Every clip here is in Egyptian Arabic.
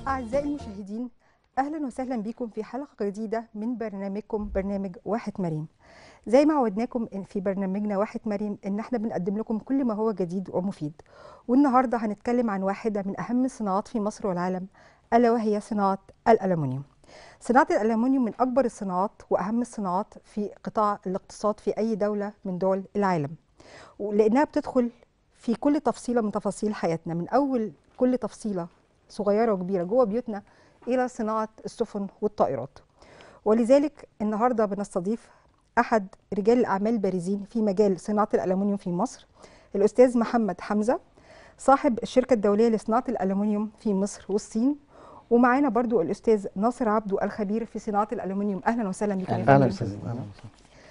أعزائي المشاهدين أهلا وسهلا بكم في حلقة جديدة من برنامجكم برنامج واحد مريم زي ما عودناكم إن في برنامجنا واحد مريم إن احنا بنقدم لكم كل ما هو جديد ومفيد والنهاردة هنتكلم عن واحدة من أهم الصناعات في مصر والعالم ألا وهي صناعة الألمنيوم صناعة الألمنيوم من أكبر الصناعات وأهم الصناعات في قطاع الاقتصاد في أي دولة من دول العالم لأنها بتدخل في كل تفصيلة من تفاصيل حياتنا من أول كل تفصيلة صغيرة وكبيرة جوه بيوتنا إلى صناعة السفن والطائرات ولذلك النهاردة بنستضيف أحد رجال الأعمال البارزين في مجال صناعة الألمنيوم في مصر الأستاذ محمد حمزة صاحب الشركة الدولية لصناعة الألمنيوم في مصر والصين ومعانا برضو الأستاذ ناصر عبدو الخبير في صناعة الألمنيوم أهلا وسهلا بكم يا اهلا فندم. وسهلا اهلا وسهلا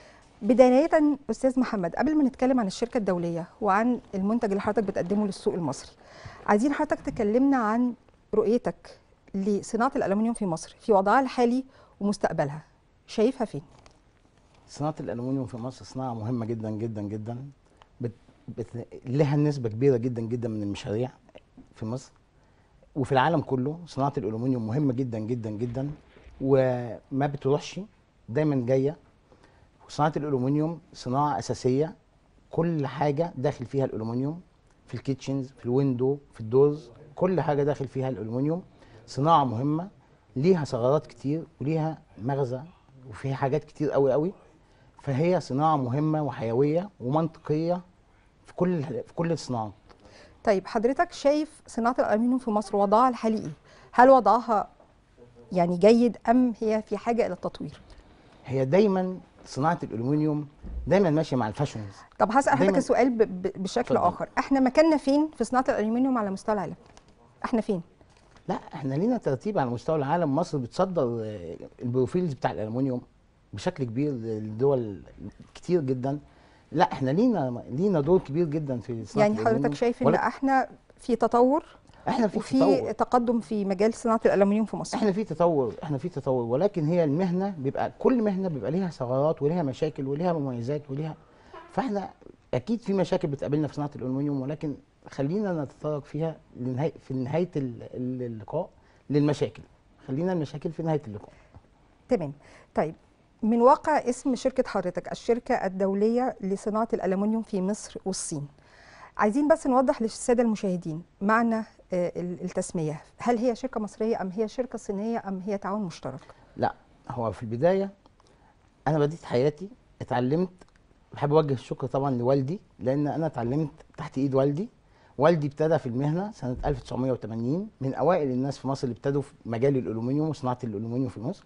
بداية أستاذ محمد قبل ما نتكلم عن الشركة الدولية وعن المنتج اللي حضرتك بتقدمه للسوق المصري عايزين حضرتك تكلمنا عن رؤيتك لصناعة الألمنيوم في مصر في وضعها الحالي ومستقبلها شايفها فين؟ صناعه الالومنيوم في مصر صناعه مهمه جدا جدا جدا بت... بت... لها نسبه كبيره جدا جدا من المشاريع في مصر وفي العالم كله صناعه الالومنيوم مهمه جدا جدا جدا وما بتروحش دايما جايه صناعه الالومنيوم صناعه اساسيه كل حاجه داخل فيها الالومنيوم في الكيتشنز في الويندو في الدورز كل حاجه داخل فيها الالومنيوم صناعه مهمه ليها ثغرات كتير وليها مغزى وفيها حاجات كتير قوي قوي فهي صناعه مهمه وحيويه ومنطقيه في كل في كل الصناعات طيب حضرتك شايف صناعة الألمنيوم في مصر وضعها الحالي إيه؟ هل وضعها يعني جيد أم هي في حاجة إلى التطوير؟ هي دايما صناعه الالومنيوم دايما ماشيه مع الفاشونز طب هسأل حضرتك دايماً- السؤال ب- ب- بشكل اتفضل. آخر احنا مكاننا فين في صناعة الألمنيوم على مستوى العالم؟ احنا فين؟ لا احنا لينا ترتيب على مستوى العالم مصر بتصدر آه، البروفيلز بتاع الالومنيوم بشكل كبير لدول كتير جدا لا احنا لينا لينا دور كبير جدا في صناعه يعني حضرتك الألمنيوم. شايف ان ولكن احنا في تطور احنا في وفي تطور تقدم في مجال صناعه الالومنيوم في مصر احنا في تطور احنا في تطور ولكن هي المهنه بيبقى كل مهنه بيبقى ليها ثغرات وليها مشاكل وليها مميزات وليها فاحنا اكيد في مشاكل بتقابلنا في صناعه الالومنيوم ولكن خلينا نتطرق فيها لنهاية في نهايه ال- ال- اللقاء للمشاكل خلينا المشاكل في نهايه اللقاء تمام طيب من واقع اسم شركه حضرتك الشركه الدوليه لصناعه الالومنيوم في مصر والصين عايزين بس نوضح للساده المشاهدين معنى آه، ال- التسميه هل هي شركه مصريه ام هي شركه صينيه ام هي تعاون مشترك لا هو في البدايه انا بديت حياتي اتعلمت بحب اوجه الشكر طبعا لوالدي لان انا اتعلمت تحت ايد والدي والدي ابتدى في المهنه سنه 1980 من اوائل الناس في مصر اللي ابتدوا في مجال الالومنيوم وصناعه الالومنيوم في مصر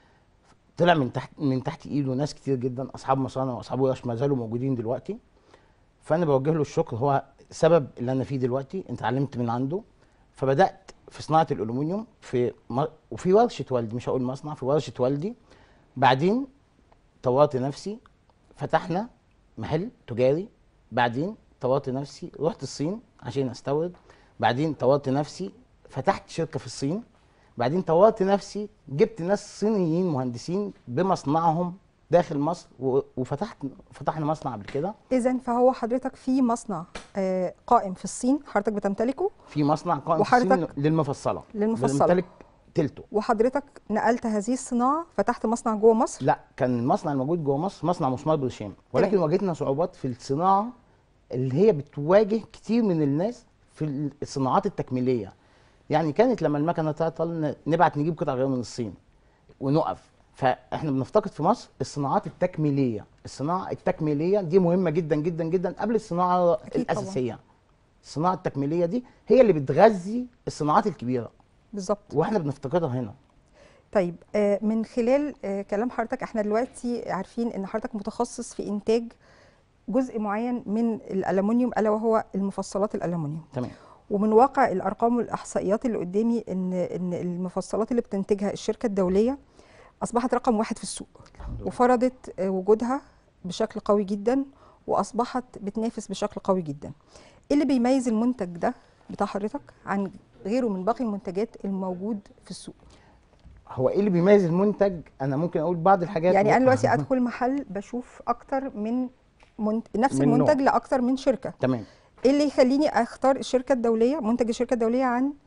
طلع من تحت من تحت ايده ناس كتير جدا اصحاب مصانع واصحاب ورش ما زالوا موجودين دلوقتي فانا بوجه له الشكر هو سبب اللي انا فيه دلوقتي انت اتعلمت من عنده فبدات في صناعه الالومنيوم في م... وفي ورشه والدي مش هقول مصنع في ورشه والدي بعدين طورت نفسي فتحنا محل تجاري بعدين طورت نفسي رحت الصين عشان استورد بعدين طورت نفسي فتحت شركه في الصين بعدين طورت نفسي جبت ناس صينيين مهندسين بمصنعهم داخل مصر و- وفتحت فتحنا مصنع قبل كده اذا فهو حضرتك في مصنع آه، قائم في الصين حضرتك بتمتلكه في مصنع قائم في الصين وحضرتك- للمفصله للمفصلة. بنمتلك تلته وحضرتك نقلت هذه الصناعه فتحت مصنع جوه مصر لا كان المصنع الموجود جوه مصر مصنع مسمار برشام ولكن تمام. واجهتنا صعوبات في الصناعه اللي هي بتواجه كتير من الناس في الصناعات التكميليه يعني كانت لما المكنه تعطل ن- نبعت نجيب قطع غيار من الصين ونقف فاحنا بنفتقد في مصر الصناعات التكميليه الصناعه التكميليه دي مهمه جدا جدا جدا قبل الصناعه أكيد طبعاً. الاساسيه الصناعه التكميليه دي هي اللي بتغذي الصناعات الكبيره بالظبط واحنا بنفتقدها هنا طيب آه، من خلال آه، كلام حضرتك احنا دلوقتي عارفين ان حضرتك متخصص في انتاج جزء معين من الالومنيوم الا وهو المفصلات الالومنيوم تمام ومن واقع الارقام والاحصائيات اللي قدامي ان ان المفصلات اللي بتنتجها الشركه الدوليه اصبحت رقم واحد في السوق الحمد لله. وفرضت آه، وجودها بشكل قوي جدا واصبحت بتنافس بشكل قوي جدا ايه اللي بيميز المنتج ده بتاع حضرتك عن غيره من باقي المنتجات الموجود في السوق هو ايه اللي بيميز المنتج انا ممكن اقول بعض الحاجات يعني انا دلوقتي ادخل محل بشوف اكتر من منت... نفس من نوع. المنتج لاكتر من شركه تمام ايه اللي يخليني اختار الشركه الدوليه منتج الشركه الدوليه عن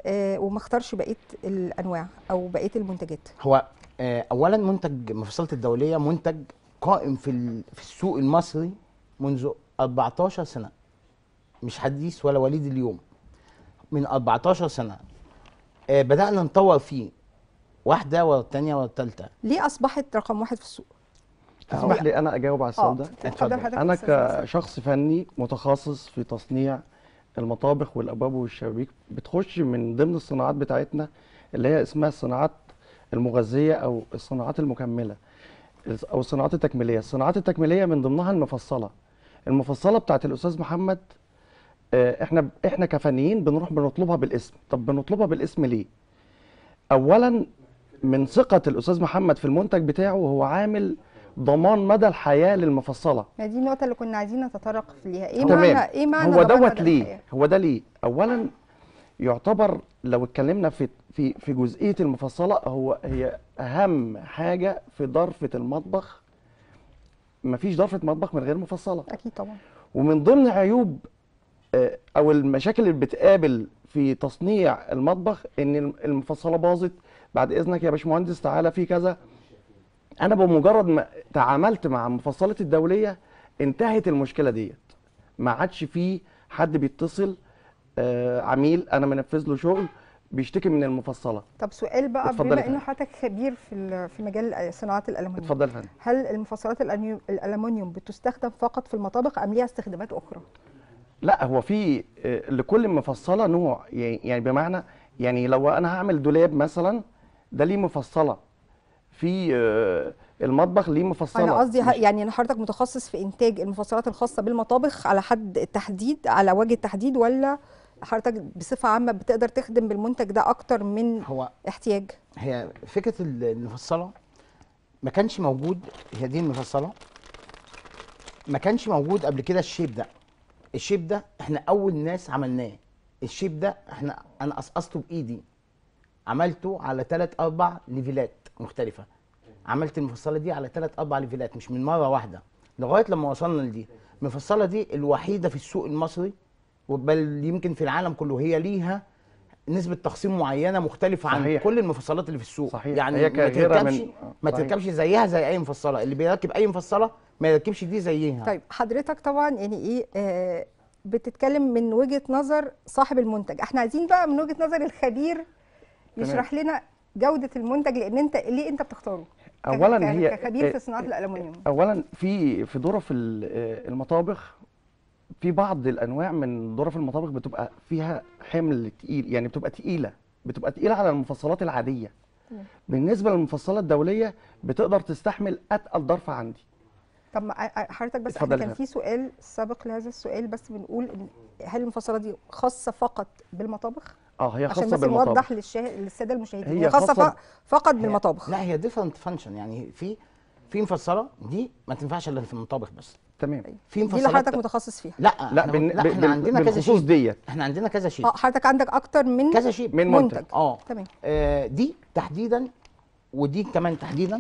آه، وما اختارش بقيه الانواع او بقيه المنتجات هو آه، اولا منتج مفصله الدوليه منتج قائم في ال- في السوق المصري منذ 14 سنه مش حديث ولا وليد اليوم من 14 سنه آه، بدانا نطور فيه واحده ورا الثانيه ورا الثالثه ليه اصبحت رقم واحد في السوق تسمح لي انا اجاوب على اه السؤال ده اتفضل اتفضل. حضرتك انا أستاذ حسن. كشخص فني متخصص في تصنيع المطابخ والابواب والشبابيك بتخش من ضمن الصناعات بتاعتنا اللي هي اسمها الصناعات المغذيه او الصناعات المكمله او الصناعات التكميليه الصناعات التكميليه من ضمنها المفصله المفصله بتاعت الاستاذ محمد آه، احنا احنا كفنيين بنروح بنطلبها بالاسم طب بنطلبها بالاسم ليه اولا من ثقه الاستاذ محمد في المنتج بتاعه هو عامل ضمان مدى الحياه للمفصله ما دي النقطه اللي كنا عايزين نتطرق ليها ايه تمام. معنى ايه معنى هو ضمان دوت مدى ليه الحياة؟ هو ده ليه اولا يعتبر لو اتكلمنا في في في جزئيه المفصله هو هي اهم حاجه في ضرفه المطبخ مفيش ضرفه مطبخ من غير مفصله اكيد طبعا ومن ضمن عيوب آه، او المشاكل اللي بتقابل في تصنيع المطبخ ان الم- المفصله باظت بعد اذنك يا باشمهندس تعالى في كذا انا بمجرد ما تعاملت مع مفصله الدوليه انتهت المشكله ديت ما عادش في حد بيتصل آه، عميل انا منفذ له شغل بيشتكي من المفصله طب سؤال بقى اتفضلي بما يا انه فندم. حضرتك خبير في ال- في مجال صناعه الالومنيوم اتفضل يا فندم هل المفصلات الأنيو- الالومنيوم بتستخدم فقط في المطابخ ام ليها استخدامات اخرى لا هو في آه، لكل مفصله نوع يعني يعني بمعنى يعني لو انا هعمل دولاب مثلا ده ليه مفصله في آه، المطبخ ليه مفصله انا قصدي ه- مش- يعني ان حضرتك متخصص في انتاج المفصلات الخاصه بالمطابخ على حد التحديد على وجه التحديد ولا حضرتك بصفه عامه بتقدر تخدم بالمنتج ده اكتر من هو احتياج هي فكره ال- المفصله ما كانش موجود هي دي المفصله ما كانش موجود قبل كده الشيب ده الشيب ده احنا اول ناس عملناه الشيب ده احنا انا قصقصته بايدي عملته على ثلاث اربع ليفلات مختلفه عملت المفصله دي على ثلاث اربع ليفلات مش من مره واحده لغايه لما وصلنا لدي المفصله دي الوحيده في السوق المصري بل يمكن في العالم كله هي ليها نسبة تخصيم معينة مختلفة عن صحيح. كل المفصلات اللي في السوق صحيح. يعني هي ما كغيرة تركبش من- آه، ما صحيح. تركبش زيها زي أي مفصلة اللي بيركب أي مفصلة ما يركبش دي زيها طيب حضرتك طبعا يعني ايه آه بتتكلم من وجهه نظر صاحب المنتج احنا عايزين بقى من وجهه نظر الخبير يشرح لنا جوده المنتج لان انت ليه انت بتختاره ك- اولا ك- هي كخبير في آه، صناعه الالومنيوم اولا في في ظرف ال- آه، المطابخ في بعض الانواع من ظرف المطابخ بتبقى فيها حمل تقيل يعني بتبقى تقيله بتبقى تقيله على المفصلات العاديه تمام. بالنسبه للمفصلات الدوليه بتقدر تستحمل اتقل ظرف عندي طب ما ع- حضرتك بس احنا اتفضلي كان يا في سؤال سابق لهذا السؤال بس بنقول إن هل المفصله دي خاصه فقط بالمطابخ اه هي عشان خاصه بس بالمطابخ نوضح للشاه... للساده المشاهدين هي هي خاصه خاصة ف... فقط هي- بالمطابخ لا هي ديفرنت فانكشن يعني في في مفصلة دي ما تنفعش إلا في المطابخ بس تمام في دي اللي مفصلات حضرتك متخصص فيها لا لا احنا, بن... لا ب- احنا بال- عندنا كذا بالخصوص شيء ديت احنا عندنا كذا شيء اه حضرتك عندك اكتر من كذا شيء من منتج منتج اه تمام آه، دي تحديدا ودي كمان تحديدا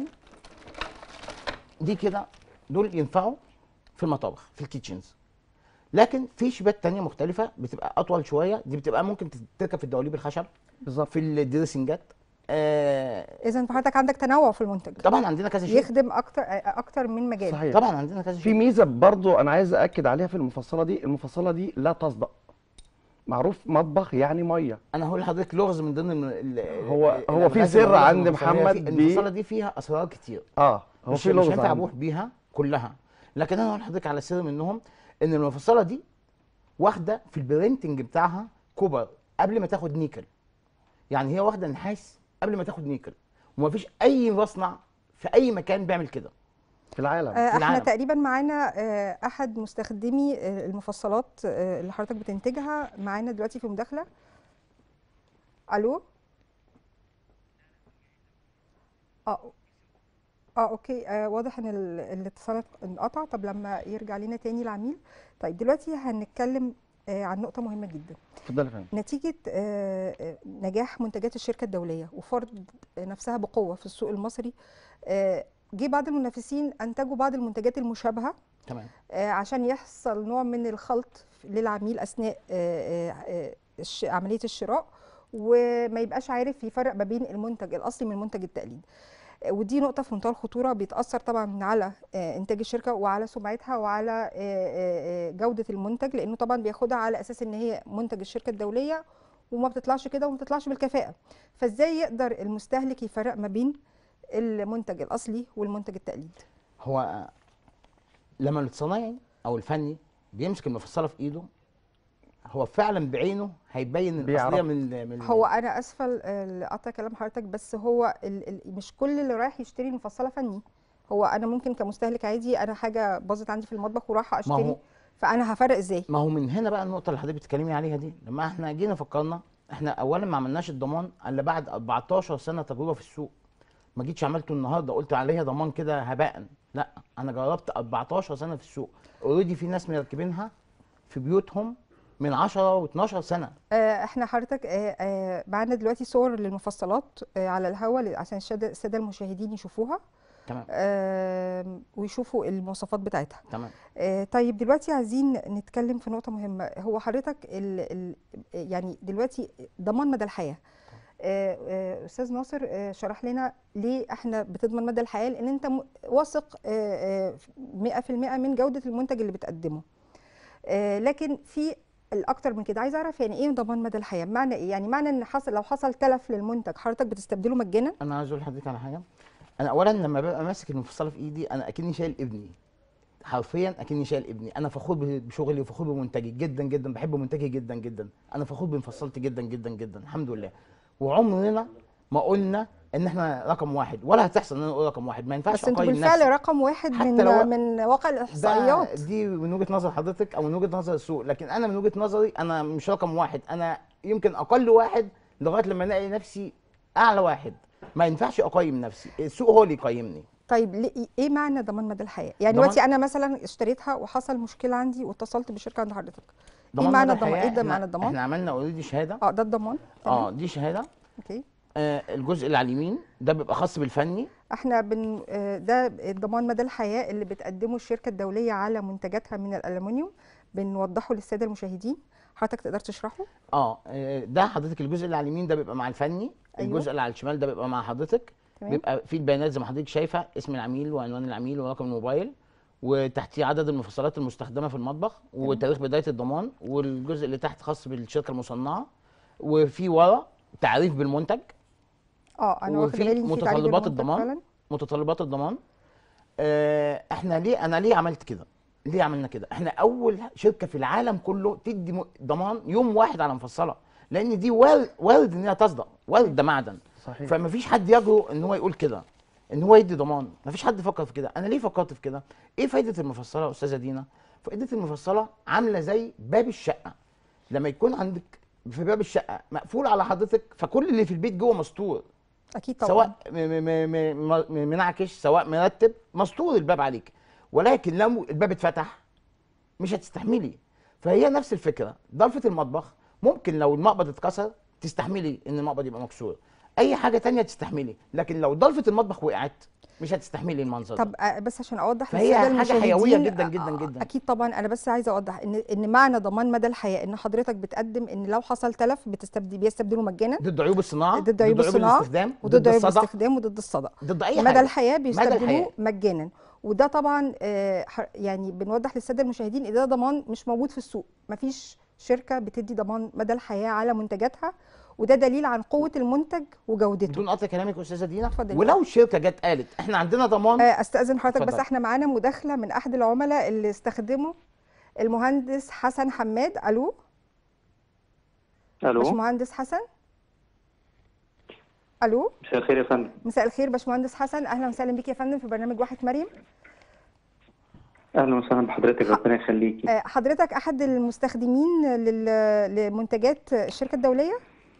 دي كده دول ينفعوا في المطابخ في الكيتشنز لكن في شبات تانية مختلفة بتبقى أطول شوية دي بتبقى ممكن تركب في الدواليب الخشب بالظبط في الدريسنجات آه اذا حضرتك عندك تنوع في المنتج طبعا عندنا كذا شيء يخدم اكتر اكتر من مجال صحيح طبعا عندنا كذا في شيء ميزه برضو انا عايز اكد عليها في المفصله دي المفصله دي لا تصدأ معروف مطبخ يعني ميه انا هقول لحضرتك لغز من ضمن ال- ال- هو- ال- هو في الألغاز سر الموجودة في عند المفصلة. هي محمد في- بي- المفصلة دي فيها أسرار كتير اه هو مش في مش لغز هينفع عندي. ابوح بيها كلها لكن انا هقول لحضرتك على سر منهم ان المفصله دي واخده في البرينتنج بتاعها كوبر قبل ما تاخد نيكل يعني هي واخده نحاس قبل ما تاخد نيكل ومفيش اي مصنع في اي مكان بيعمل كده في العالم آه، احنا العالم. تقريبا معانا آه، احد مستخدمي آه، المفصلات آه، اللي حضرتك بتنتجها معانا دلوقتي في مداخله الو اه اه اوكي آه واضح ان ال- الاتصال انقطع طب لما يرجع لنا تاني العميل طيب دلوقتي هنتكلم آه عن نقطه مهمه جدا اتفضل يا فندم نتيجة آه، آه، نجاح منتجات الشركة الدولية وفرض نفسها بقوة في السوق المصري آه، جه بعض المنافسين أنتجوا بعض المنتجات المشابهة تمام آه، عشان يحصل نوع من الخلط للعميل أثناء آه، آه، آه، الش- عملية الشراء وما يبقاش عارف يفرق ما بين المنتج الاصلي من المنتج التقليدي ودي نقطة في منتهى الخطورة بيتأثر طبعا على آه، إنتاج الشركة وعلى سمعتها وعلى آه، آه، آه، جودة المنتج لأنه طبعا بياخدها على أساس إن هي منتج الشركة الدولية وما بتطلعش كده وما بتطلعش بالكفاءة فإزاي يقدر المستهلك يفرق ما بين المنتج الأصلي والمنتج التقليدي هو لما الصنايعي او الفني بيمسك المفصله في ايده هو فعلا بعينه هيبين بيعرف. الاصليه من من هو انا اسفه ل- لقطع كلام حضرتك بس هو ال ال مش كل اللي رايح يشتري مفصله فني هو انا ممكن كمستهلك عادي انا حاجه باظت عندي في المطبخ ورايحه ما اشتري هو فانا هفرق ازاي ما هو من هنا بقى النقطه اللي حضرتك بتتكلمي عليها دي لما احنا جينا فكرنا احنا اولا ما عملناش الضمان الا بعد 14 سنه تجربه في السوق ما جيتش عملته النهارده قلت عليها ضمان كده هباء لا انا جربت 14 سنه في السوق اوريدي في ناس مركبينها في بيوتهم من 10 و12 سنه آه، احنا حضرتك آه، آه، معانا دلوقتي صور للمفصلات آه، على الهواء عشان الشادة- الساده المشاهدين يشوفوها تمام آم، ويشوفوا المواصفات بتاعتها تمام آه، طيب دلوقتي عايزين نتكلم في نقطة مهمة هو حضرتك ال ال يعني دلوقتي ضمان مدى الحياة آه، آه، أستاذ ناصر آه، شرح لنا ليه احنا بتضمن مدى الحياة لأن أنت م- واثق آه، آه، 100% من جودة المنتج اللي بتقدمه آه، لكن في الأكتر من كده عايز أعرف يعني إيه ضمان مدى الحياة معنى إيه يعني معنى إن حصل لو حصل تلف للمنتج حضرتك بتستبدله مجانا انا عايز اقول لحضرتك على حاجه انا اولا لما ببقى ماسك المفصله في ايدي انا اكني شايل ابني حرفيا اكني شايل ابني انا فخور ب- بشغلي وفخور بمنتجي جدا جدا بحب منتجي جدا جدا انا فخور بمفصلتي جدا جدا جدا الحمد لله وعمرنا ما قلنا ان احنا رقم واحد ولا هتحصل ان انا اقول رقم واحد ما ينفعش بس انتوا اقيم بالفعل نفسي رقم واحد حتى من لو- من واقع ده الإحصائيات دي من وجهه نظر حضرتك او من وجهه نظر السوق لكن انا من وجهه نظري انا مش رقم واحد انا يمكن اقل واحد لغايه لما الاقي نفسي اعلى واحد ما ينفعش اقيم نفسي السوق هو اللي يقيمني طيب ليه- ايه معنى ضمان مدى الحياه؟ يعني ضمان- دلوقتي انا مثلا اشتريتها وحصل مشكله عندي واتصلت بشركه عند حضرتك. ايه ضمان معنى مدى الضمان؟ الحياة ايه ده إحنا- معنى الضمان؟ احنا عملنا اوريدي شهاده اه ده الضمان تمام اه دي شهاده اوكي آه الجزء اللي على اليمين ده بيبقى خاص بالفني احنا بن آه، ده الضمان مدى الحياه اللي بتقدمه الشركه الدوليه على منتجاتها من الالومنيوم بنوضحه للساده المشاهدين حضرتك تقدر تشرحه؟ اه آه، ده حضرتك الجزء اللي على اليمين ده بيبقى مع الفني أيوة. الجزء اللي على الشمال ده بيبقى مع حضرتك تمام بيبقى فيه البيانات زي ما حضرتك شايفه اسم العميل وعنوان العميل ورقم الموبايل وتحتيه عدد المفصلات المستخدمه في المطبخ وتاريخ بدايه الضمان والجزء اللي تحت خاص بالشركه المصنعه وفي ورا تعريف بالمنتج اه انا واخد وفي بالي إن في تعريف متطلبات بالمنتج الضمان. فعلا متطلبات الضمان آه احنا ليه انا ليه عملت كده ليه عملنا كده احنا اول شركه في العالم كله تدي م- ضمان يوم واحد على مفصله لان دي وارد وارد ان هي تصدق وارد ده معدن صحيح فما فيش حد يجرؤ ان هو يقول كده ان هو يدي ضمان ما فيش حد فكر في كده انا ليه فكرت في كده ايه فايده المفصله يا استاذه دينا فائده المفصله عامله زي باب الشقه لما يكون عندك في باب الشقه مقفول على حضرتك فكل اللي في البيت جوه مستور اكيد طبعا سواء م- م- م- م- م- منعكش سواء مرتب مستور الباب عليك ولكن لو الباب اتفتح مش هتستحملي فهي نفس الفكره ضلفه المطبخ ممكن لو المقبض اتكسر تستحملي ان المقبض يبقى مكسور اي حاجه تانية تستحملي لكن لو ضلفه المطبخ وقعت مش هتستحملي المنظر ده طب آه، بس عشان اوضح فهي للساده حاجة حيوية المشاهدين جداً آه، جداً آه، جداً. اكيد طبعا انا بس عايزه اوضح ان ان معنى ضمان مدى الحياه ان حضرتك بتقدم ان لو حصل تلف بتستبدل بيستبدلوا مجانا ضد عيوب الصناعه ضد عيوب الصناعة الاستخدام وضد عيوب الصدى الاستخدام وضد الصدى ضد اي مدى حاجه الحياه بيستبدلوه الحياة. مجانا وده طبعا آه، ح- يعني بنوضح للساده المشاهدين ان ده ضمان مش موجود في السوق مفيش شركه بتدي ضمان مدى الحياه على منتجاتها وده دليل عن قوه المنتج وجودته بدون قطع كلامك يا استاذه دينا اتفضلي. ولو الشركه جت قالت احنا عندنا ضمان آه، استاذن حضرتك بس اتفضل. احنا معانا مداخله من احد العملاء اللي استخدموا المهندس حسن حماد الو الو باشمهندس حسن الو مساء الخير يا فندم مساء الخير باشمهندس حسن اهلا وسهلا بيك يا فندم في برنامج واحد مريم اهلا وسهلا بحضرتك ربنا يخليكي آه، حضرتك احد المستخدمين لل- لمنتجات الشركه الدوليه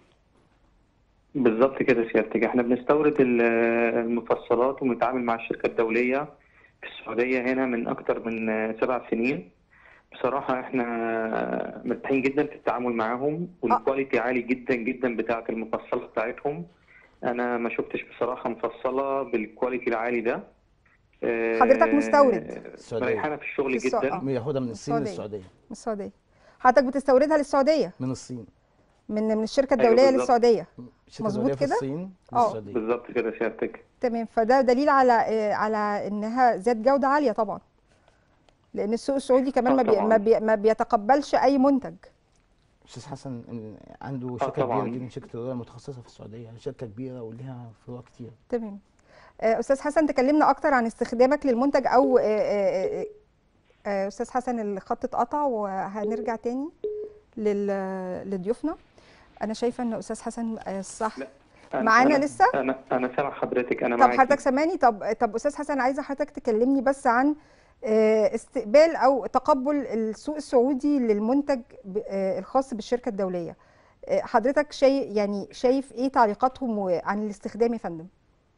بالظبط كده سيادتك احنا بنستورد ال- المفصلات وبنتعامل مع الشركه الدوليه في السعوديه هنا من اكتر من سبع سنين بصراحه احنا مرتاحين جدا في التعامل معاهم والكواليتي عالي جدا جدا بتاعه المفصله بتاعتهم انا ما شفتش بصراحه مفصله بالكواليتي العالي ده آه، حضرتك مستورد. السعودية. مريحانه في الشغل في السع- جدا آه. ياخدها من الصين السعودية. للسعوديه من السعوديه حضرتك بتستوردها للسعوديه من الصين من من الشركه أيوة الدوليه بالظبط. للسعوديه شركه مظبوط دوليه في كده؟ الصين آه. للسعوديه بالظبط كده سيادتك تمام فده دليل على آه، على انها ذات جوده عاليه طبعا لان السوق السعودي كمان آه ما بي طبعاً. ما, بي ما بيتقبلش اي منتج استاذ حسن إن عنده آه شركه طبعاً. كبيره جدا شركه الرؤيه المتخصصه في السعوديه شركه كبيره وليها فروع كتير تمام آه، استاذ حسن تكلمنا اكتر عن استخدامك للمنتج او آه، آه، آه، آه، استاذ حسن الخط اتقطع وهنرجع تاني لل- لضيوفنا انا شايفه ان استاذ حسن آه، صح لا، أنا- معانا أنا- لسه؟ انا انا سامع حضرتك انا طب معاكي. حضرتك سامعني طب طب استاذ حسن عايزه حضرتك تكلمني بس عن آه، استقبال او تقبل السوق السعودي للمنتج ب- آه، الخاص بالشركه الدوليه آه، حضرتك شايف يعني شايف ايه تعليقاتهم و- عن الاستخدام يا فندم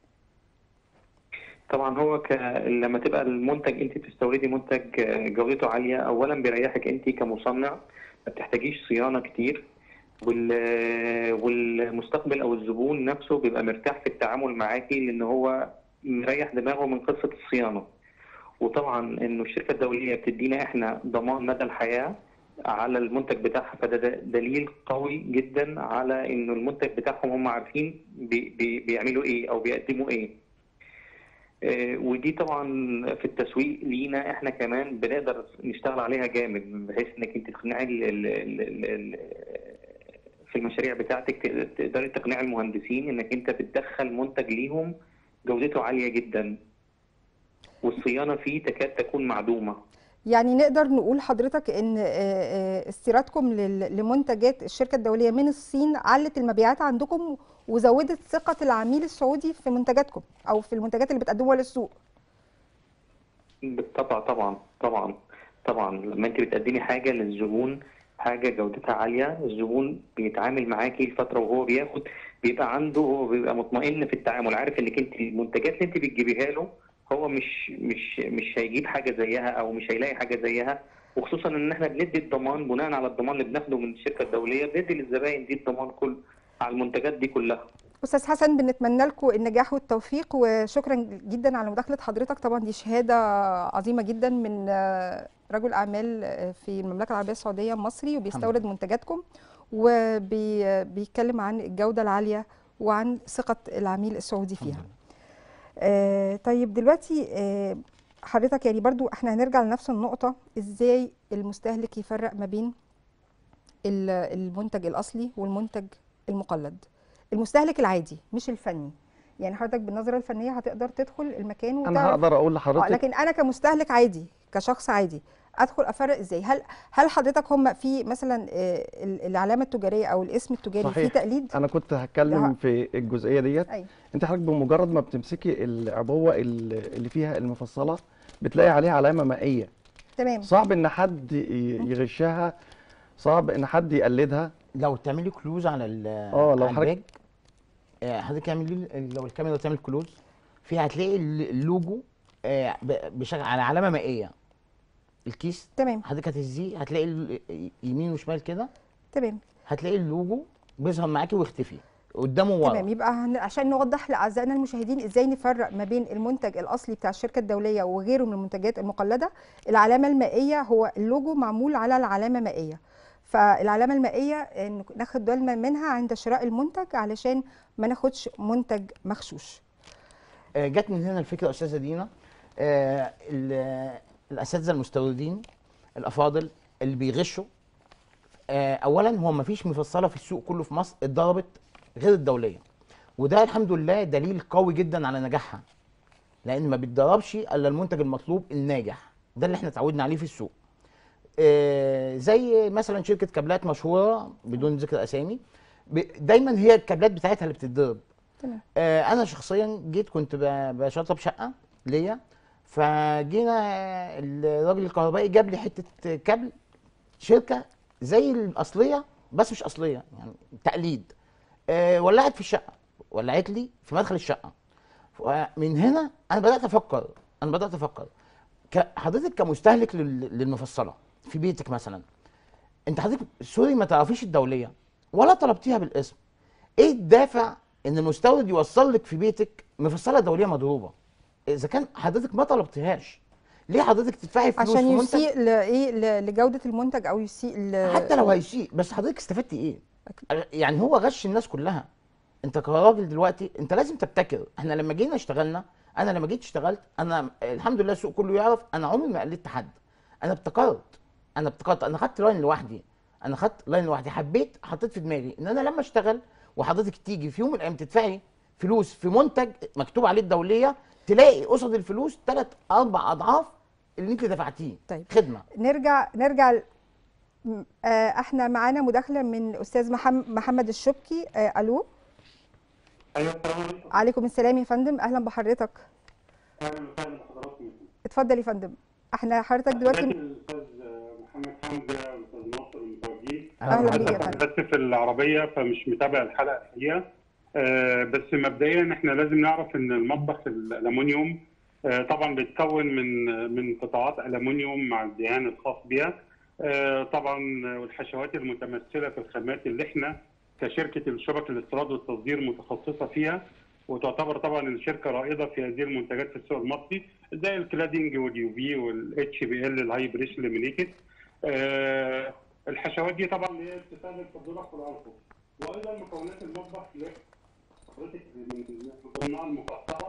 طبعا هو ك... لما تبقى المنتج انت بتستوردي منتج آه، جودته عاليه اولا بيريحك انت كمصنع ما بتحتاجيش صيانه كتير وال... والمستقبل او الزبون نفسه بيبقى مرتاح في التعامل معاكي لان هو مريح دماغه من قصه الصيانه وطبعا انه الشركه الدوليه بتدينا احنا ضمان مدى الحياه على المنتج بتاعها فده د- دليل قوي جدا على انه المنتج بتاعهم هم عارفين بي... بي... بيعملوا ايه او بيقدموا ايه آه، ودي طبعا في التسويق لينا احنا كمان بنقدر نشتغل عليها جامد بحيث انك انت تقنعي ال- ال- ال- ال- ال- في المشاريع بتاعتك ت- تقدري تقنعي المهندسين انك انت بتدخل منتج ليهم جودته عاليه جدا والصيانه فيه تكاد تكون معدومه يعني نقدر نقول حضرتك ان آه، آه، استيرادكم لل- لمنتجات الشركه الدوليه من الصين علت المبيعات عندكم وزودت ثقه العميل السعودي في منتجاتكم او في المنتجات اللي بتقدموها للسوق بالطبع طبعا طبعا طبعا لما انت بتقدمي حاجه للزبون حاجه جودتها عاليه الزبون بيتعامل معاكي الفتره وهو بياخد بيبقى عنده هو بيبقى مطمئن في التعامل عارف انك انت المنتجات اللي انت بتجيبيها له هو مش مش مش هيجيب حاجه زيها او مش هيلاقي حاجه زيها وخصوصا ان احنا بندي الضمان بناء على الضمان اللي بناخده من الشركه الدوليه بندي للزباين دي الضمان كل على المنتجات دي كلها استاذ حسن بنتمنى لكم النجاح والتوفيق وشكرا جدا على مداخله حضرتك طبعا دي شهاده عظيمه جدا من آه، رجل اعمال آه، في المملكه العربيه السعوديه مصري وبيستورد منتجاتكم وبيتكلم عن الجوده العاليه وعن ثقه العميل السعودي فيها آه، طيب دلوقتي آه، حضرتك يعني برضو احنا هنرجع لنفس النقطه ازاي المستهلك يفرق ما بين ال- المنتج الاصلي والمنتج المقلد المستهلك العادي مش الفني يعني حضرتك بالنظره الفنيه هتقدر تدخل المكان انا وتعرف هقدر اقول اه لحضرتك لكن انا كمستهلك عادي كشخص عادي ادخل افرق ازاي هل هل حضرتك هم في مثلا آه، ال- العلامه التجاريه او الاسم التجاري فيه صحيح. تقليد انا كنت هتكلم ده- في الجزئيه ديت ايوه انت حضرتك بمجرد ما بتمسكي العبوه ال- اللي فيها المفصله بتلاقي عليها علامه مائيه تمام صعب ان حد ي- يغشها صعب ان حد يقلدها لو تعملي كلوز على ال اه، لو على حضرتك- الباج آه، حضرتك اعملي لو الكاميرا تعمل كلوز فيها هتلاقي ال- اللوجو آه، ب- بشكل على علامه مائيه الكيس تمام حضرتك هتهزيه هتلاقي ال- يمين وشمال كده تمام هتلاقي اللوجو بيظهر معاكي ويختفي قدامه ورا تمام يبقى هن... عشان نوضح لاعزائنا المشاهدين ازاي نفرق ما بين المنتج الاصلي بتاع الشركه الدوليه وغيره من المنتجات المقلده العلامه المائيه هو اللوجو معمول على العلامه مائيه فالعلامه المائيه إن ناخد بالنا منها عند شراء المنتج علشان ما ناخدش منتج مغشوش آه، جت من هنا الفكره يا استاذه دينا آه، ال- الاساتذه المستوردين الافاضل اللي بيغشوا آه، اولا هو ما فيش مفصله في السوق كله في مصر اتضربت غير الدوليه وده الحمد لله دليل قوي جدا على نجاحها لان ما بيتضربش الا المنتج المطلوب الناجح ده اللي احنا اتعودنا عليه في السوق آه، زي مثلا شركه كابلات مشهوره بدون ذكر اسامي ب- دايما هي الكابلات بتاعتها اللي بتتضرب تمام آه، انا شخصيا جيت كنت ب- بشطب شقه ليا فجينا آه، الراجل الكهربائي جاب لي حته كابل شركه زي الاصليه بس مش اصليه يعني تقليد آه، ولعت في الشقه ولعت لي في مدخل الشقه من هنا انا بدات افكر انا بدات افكر ك- حضرتك كمستهلك لل- للمفصله في بيتك مثلا انت حضرتك سوري ما تعرفيش الدوليه ولا طلبتيها بالاسم ايه الدافع ان المستورد يوصل لك في بيتك مفصله دوليه مضروبه اذا كان حضرتك ما طلبتهاش ليه حضرتك تدفعي فلوس عشان في منتج يسيء لايه ل- لجوده المنتج او يسيء ل... حتى لو هيسيء بس حضرتك استفدتي ايه يعني هو غش الناس كلها انت كراجل دلوقتي انت لازم تبتكر احنا لما جينا اشتغلنا انا لما جيت اشتغلت انا الحمد لله السوق كله يعرف انا عمري ما قلدت حد انا ابتكرت انا ابتكرت انا خدت لاين لوحدي انا خدت لاين لوحدي حبيت حطيت في دماغي ان انا لما اشتغل وحضرتك تيجي في يوم من الايام تدفعي فلوس في منتج مكتوب عليه الدوليه تلاقي قصاد الفلوس ثلاث اربع اضعاف اللي انت دفعتيه طيب. خدمه نرجع نرجع ل- م- آه، احنا معانا مداخله من الاستاذ محم- محمد الشبكي آه، الو ايوه السلام عليكم عليكم السلام يا فندم اهلا بحضرتك اهلا وسهلا بحضراتكم اتفضل يا فندم احنا حضرتك دلوقتي الاستاذ محمد حمزه والاستاذ ناصر المتوجهين أهلا بيك يا أنا فندم. بس في العربيه فمش متابع الحلقه الحقيقه آه، بس مبدئيا احنا لازم نعرف ان المطبخ الالومنيوم آه، طبعا بيتكون من من قطاعات الومنيوم مع الدهان الخاص بها آه، طبعا والحشوات المتمثله في الخامات اللي احنا كشركه الشبك الاستيراد والتصدير متخصصه فيها وتعتبر طبعا الشركه رائده في هذه المنتجات في السوق المصري زي الكلادنج واليو في والاتش بي ال الهاي بريش ليمينيتد آه، الحشوات دي طبعا اللي هي بتستخدم في الضرب والانفس وايضا مكونات المطبخ اللي حضرتك من ضمنها المفصله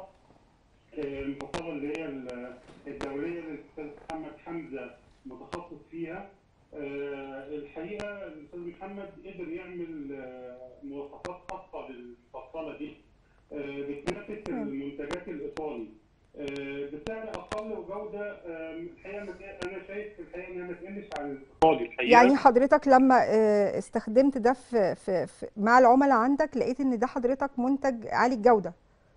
آه، المفصله اللي هي ال- الدوليه اللي الاستاذ محمد حمزه متخصص فيها آه، الحقيقه الاستاذ محمد قدر يعمل آه، مواصفات خاصه للمفصله دي آه، بتنافس المنتجات الايطالي آه، بسعر اقل وجوده آه، الحقيقه ما ت- انا شايف في الحقيقه انها ما تقلش عن الايطالي الحقيقه يعني حضرتك لما آه، استخدمت ده في, في, في مع العملاء عندك لقيت ان ده حضرتك منتج عالي الجوده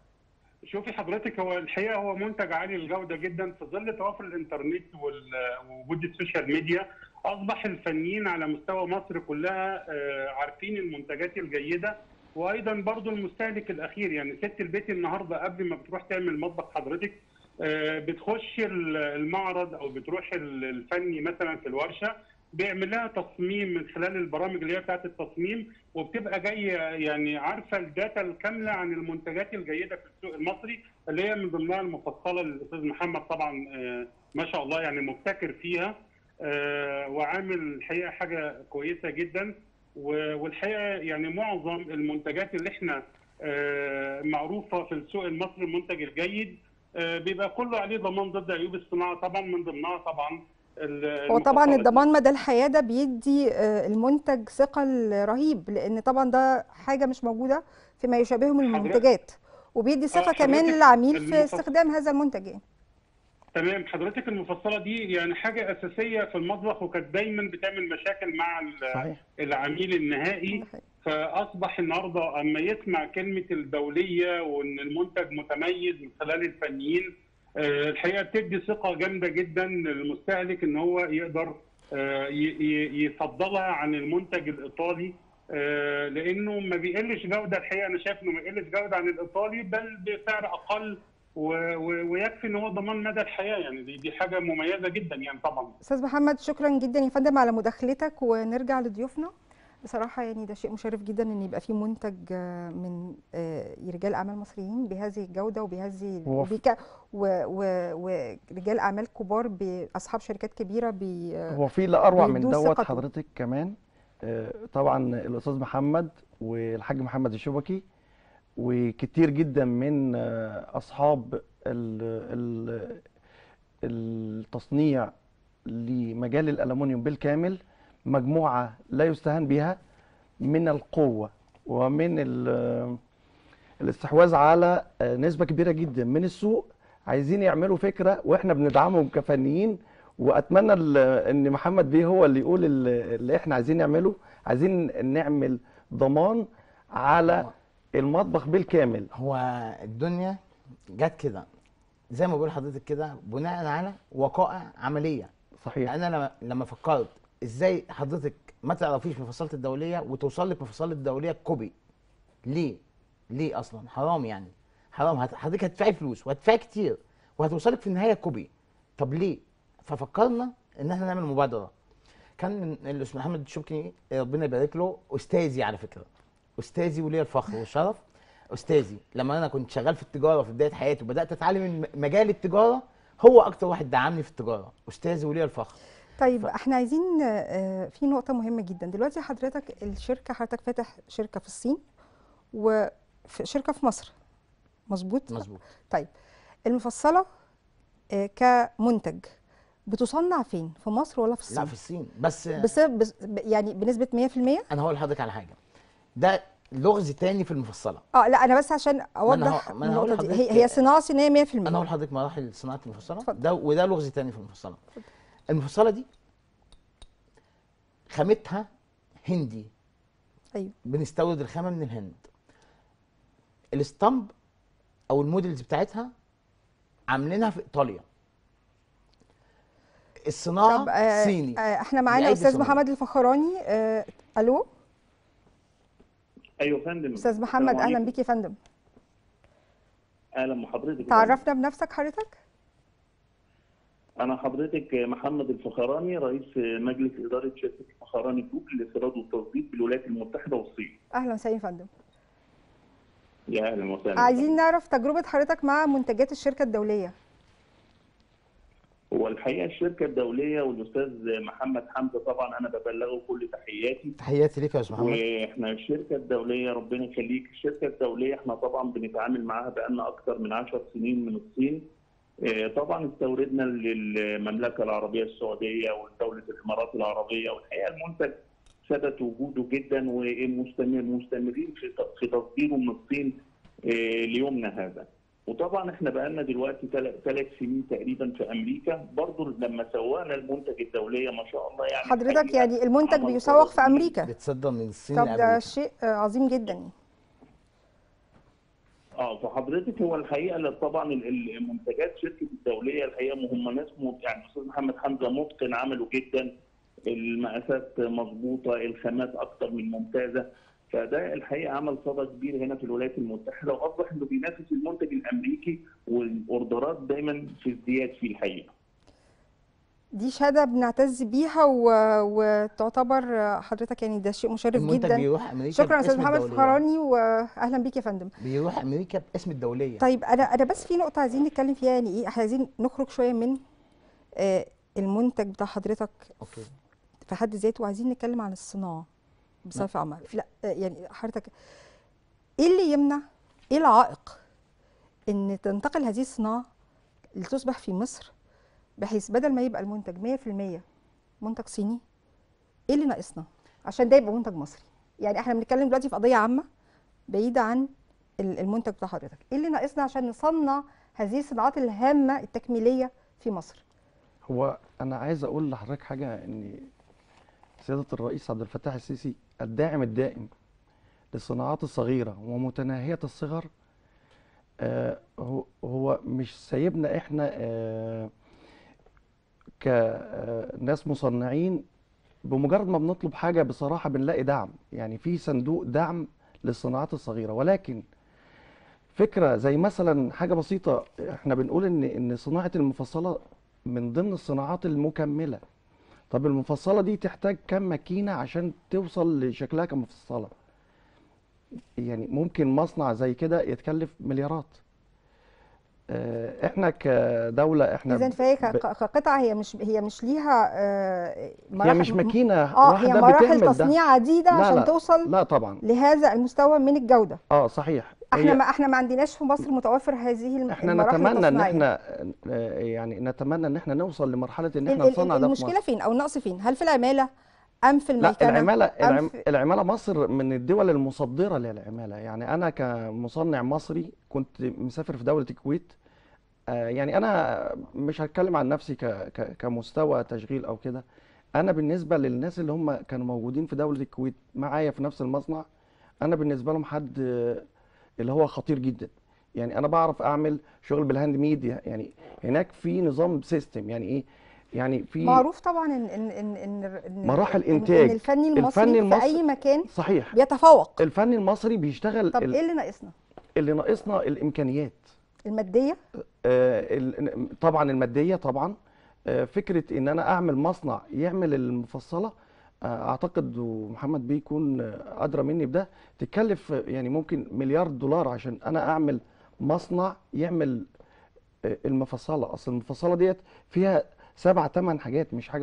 شوفي حضرتك هو الحقيقه هو منتج عالي الجوده جدا في ظل توافر الانترنت وال- ووجود السوشيال ميديا اصبح الفنيين على مستوى مصر كلها آه، عارفين المنتجات الجيده وايضا برضو المستهلك الاخير يعني ست البيت النهارده قبل ما بتروح تعمل مطبخ حضرتك آه، بتخش ال- المعرض او بتروح ال- الفني مثلا في الورشه بيعمل لها تصميم من خلال البرامج اللي هي بتاعت التصميم وبتبقى جايه يعني عارفه الداتا الكامله عن المنتجات الجيده في السوق المصري اللي هي من ضمنها المفصله للاستاذ محمد طبعا آه، ما شاء الله يعني مبتكر فيها آه، وعامل الحقيقه حاجه كويسه جدا و- والحقيقه يعني معظم المنتجات اللي احنا آه، معروفه في السوق المصري المنتج الجيد آه، بيبقى كله عليه ضمان ضد عيوب الصناعه طبعا من ضمنها طبعا ال- هو طبعا المفصلة دي. الضمان مدى الحياه ده بيدي آه، المنتج ثقل رهيب لان طبعا ده حاجه مش موجوده فيما يشابهه من حضرتك- المنتجات وبيدي ثقه حضرتك كمان للعميل في المفصل- استخدام هذا المنتج يعني تمام حضرتك المفصله دي يعني حاجه اساسيه في المطبخ وكانت دايما بتعمل مشاكل مع ال- صحيح العميل النهائي ده حقيقي. فاصبح النهارده اما يسمع كلمه الدوليه وان المنتج متميز من خلال الفنيين آه، الحقيقه بتدي ثقه جامده جدا للمستهلك ان هو يقدر آه، ي- ي- يفضلها عن المنتج الايطالي آه، لانه ما بيقلش جوده الحقيقه انا شايف انه ما بيقلش جوده عن الايطالي بل بسعر اقل و- و- ويكفي ان هو ضمان مدى الحياه يعني دي, دي حاجه مميزه جدا يعني طبعا استاذ محمد شكرا جدا يا فندم على مداخلتك ونرجع لضيوفنا بصراحه يعني ده شيء مشرف جدا ان يبقى في منتج آه، من آه، رجال اعمال مصريين بهذه الجوده وبهذه هو وبيك و- و- ورجال اعمال كبار باصحاب شركات كبيره بي هو في لا اروع من بيدوه دوت ثقته. حضرتك كمان آه، طبعا الاستاذ محمد والحاج محمد الشبكي وكتير جدا من آه، اصحاب ال- ال- التصنيع لمجال الالومنيوم بالكامل مجموعه لا يستهان بها من القوه ومن ال- الاستحواذ على آه، نسبه كبيره جدا من السوق عايزين يعملوا فكره واحنا بندعمهم كفنيين واتمنى ال- ان محمد بيه هو اللي يقول ال- اللي احنا عايزين نعمله عايزين نعمل ضمان على المطبخ بالكامل هو الدنيا جت كده زي ما بقول لحضرتك كده بناء على وقائع عمليه صحيح انا لما لما فكرت ازاي حضرتك ما تعرفيش مفصله الدوليه وتوصل لك مفصله الدوليه كوبي ليه ليه اصلا حرام يعني حرام هت- حضرتك هتدفعي فلوس وهتدفعي كتير وهتوصلك في النهايه كوبي طب ليه ففكرنا ان احنا نعمل مبادره كان من الاستاذ محمد الشبكي ربنا يبارك له استاذي على فكره استاذي ولي الفخر والشرف استاذي لما انا كنت شغال في التجاره في بدايه حياتي وبدات اتعلم الم- مجال التجاره هو اكتر واحد دعمني في التجاره استاذي ولي الفخر طيب ف- احنا عايزين آه، في نقطة مهمة جدا دلوقتي حضرتك الشركة حضرتك فاتح شركة في الصين وشركة في مصر مظبوط مظبوط طيب المفصلة آه، كمنتج بتصنع فين في مصر ولا في الصين لا في الصين بس بس بس يعني بنسبة 100% انا هقول لحضرتك على حاجه ده لغز تاني في المفصله اه لا انا بس عشان اوضح هو- ما أنا هقول النقطة دي لحضرتك- هي هي صناعة صينية 100% انا هقول لحضرتك مراحل صناعه المفصله اتفضل. ده وده لغز تاني في المفصله المفصله دي خامتها هندي ايوه بنستورد الخامه من الهند الاسطمب او الموديلز بتاعتها عاملينها في ايطاليا الصناعه طب آه صيني آه احنا معانا بأيدي استاذ صينية. محمد الفخراني آه الو ايوه يا فندم استاذ محمد السلام اهلا عليكم. بيك يا فندم اهلا بحضرتك يا فندم. تعرفنا بنفسك حضرتك انا حضرتك محمد الفخراني رئيس مجلس اداره شركه الفخراني جروب للاستيراد والتصدير بالولايات المتحده والصين اهلا وسهلا يا فندم يا اهلا وسهلا عايزين نعرف تجربة حضرتك مع منتجات الشركة الدولية هو الحقيقه الشركه الدوليه والاستاذ محمد حمزه طبعا انا ببلغه كل تحياتي تحياتي ليك يا استاذ محمد واحنا الشركه الدوليه ربنا يخليك الشركه الدوليه احنا طبعا بنتعامل معاها بقالنا اكثر من 10 سنين من الصين آه، طبعا استوردنا للمملكه العربيه السعوديه ودوله الامارات العربيه والحقيقه المنتج ثبت وجوده جدا ومستمر مستمرين في في تصديره من الصين آه، ليومنا هذا وطبعا احنا بقالنا دلوقتي ثلاث سنين تقريبا في امريكا برضو لما سوقنا المنتج الدوليه ما شاء الله يعني حضرتك الحقيقة يعني المنتج عمل بيسوق في صدى كبير. امريكا بتصدر من الصين طب ده لامريكا شيء آه، عظيم جدا اه فحضرتك هو الحقيقه لا طبعا ال- ال- المنتجات شركه الدوليه الحقيقه هم ناس مت- يعني الاستاذ محمد حمزه متقن عمله جدا المقاسات مظبوطه الخامات اكتر من ممتازه فده الحقيقه عمل صدى كبير هنا في الولايات المتحده واصبح انه بينافس المنتج الامريكي والاوردرات دايما في ازدياد فيه الحقيقه. دي شهادة بنعتز بيها و... وتعتبر آه، حضرتك يعني ده شيء مشرف المنتج جدا بيروح امريكا شكرا استاذ باسم محمد الدولية. الفخراني واهلا بيك يا فندم بيروح امريكا باسم الدوليه طيب انا انا بس في نقطة عايزين نتكلم فيها يعني ايه احنا عايزين نخرج شوية من آه، المنتج بتاع حضرتك اوكي في حد ذاته وعايزين نتكلم عن الصناعة بصرف عمل لا آه، يعني حضرتك ايه اللي يمنع ايه العائق ان تنتقل هذه الصناعة لتصبح في مصر بحيث بدل ما يبقى المنتج 100% منتج صيني ايه اللي ناقصنا عشان ده يبقى منتج مصري يعني احنا بنتكلم دلوقتي في قضية عامة بعيدة عن ال- المنتج بتاع حضرتك ايه اللي ناقصنا عشان نصنع هذه الصناعات الهامة التكميلية في مصر هو انا عايز اقول لحضرتك حاجه ان سياده الرئيس عبد الفتاح السيسي الداعم الدائم للصناعات الصغيره ومتناهيه الصغر آه هو هو مش سايبنا احنا آه كناس مصنعين بمجرد ما بنطلب حاجه بصراحه بنلاقي دعم يعني في صندوق دعم للصناعات الصغيره ولكن فكره زي مثلا حاجه بسيطه احنا بنقول ان ان صناعه المفصله من ضمن الصناعات المكمله طب المفصله دي تحتاج كم ماكينه عشان توصل لشكلها كمفصله يعني ممكن مصنع زي كده يتكلف مليارات آه، احنا كدوله احنا اذا فهي ب- ك- كقطعة هي مش هي مش ليها آه، هي مش ماكينه اه واحده هي مراحل بتعمل ده تصنيع عديدة لا عشان لا توصل لا طبعا لهذا المستوى من الجودة اه صحيح احنا هي ما احنا ما عندناش في مصر متوفر هذه الم- احنا المراحل نتمنى ان التصنيعية. احنا آه، يعني نتمنى ان احنا نوصل لمرحله ان ال- احنا ال- نصنع ده في المشكلة مصر فين او النقص فين هل في العمالة ام في لا الميكنة العماله ام العم... في العماله مصر من الدول المصدره للعماله يعني انا كمصنع مصري كنت مسافر في دوله الكويت آه، يعني انا مش هتكلم عن نفسي ك... ك... كمستوى تشغيل او كده انا بالنسبه للناس اللي هم كانوا موجودين في دوله الكويت معايا في نفس المصنع انا بالنسبه لهم حد آه، اللي هو خطير جدا يعني انا بعرف اعمل شغل بالهاند ميد يعني هناك في نظام سيستم يعني ايه يعني في معروف طبعا ان ان ان ان إن- مراحل إن- إنتاج. ان الفني المصري الفني في المصري- اي مكان صحيح بيتفوق الفن المصري بيشتغل طب ال- ايه اللي ناقصنا اللي ناقصنا الامكانيات المادية آه، ال- طبعا الماديه طبعا آه، فكره ان انا اعمل مصنع يعمل المفصله آه، اعتقد ومحمد بيه يكون آه، ادرى مني بده تكلف آه، يعني ممكن مليار دولار عشان انا اعمل مصنع يعمل آه، المفصله اصل المفصله ديت فيها سبع ثمان حاجات مش حاجه واحده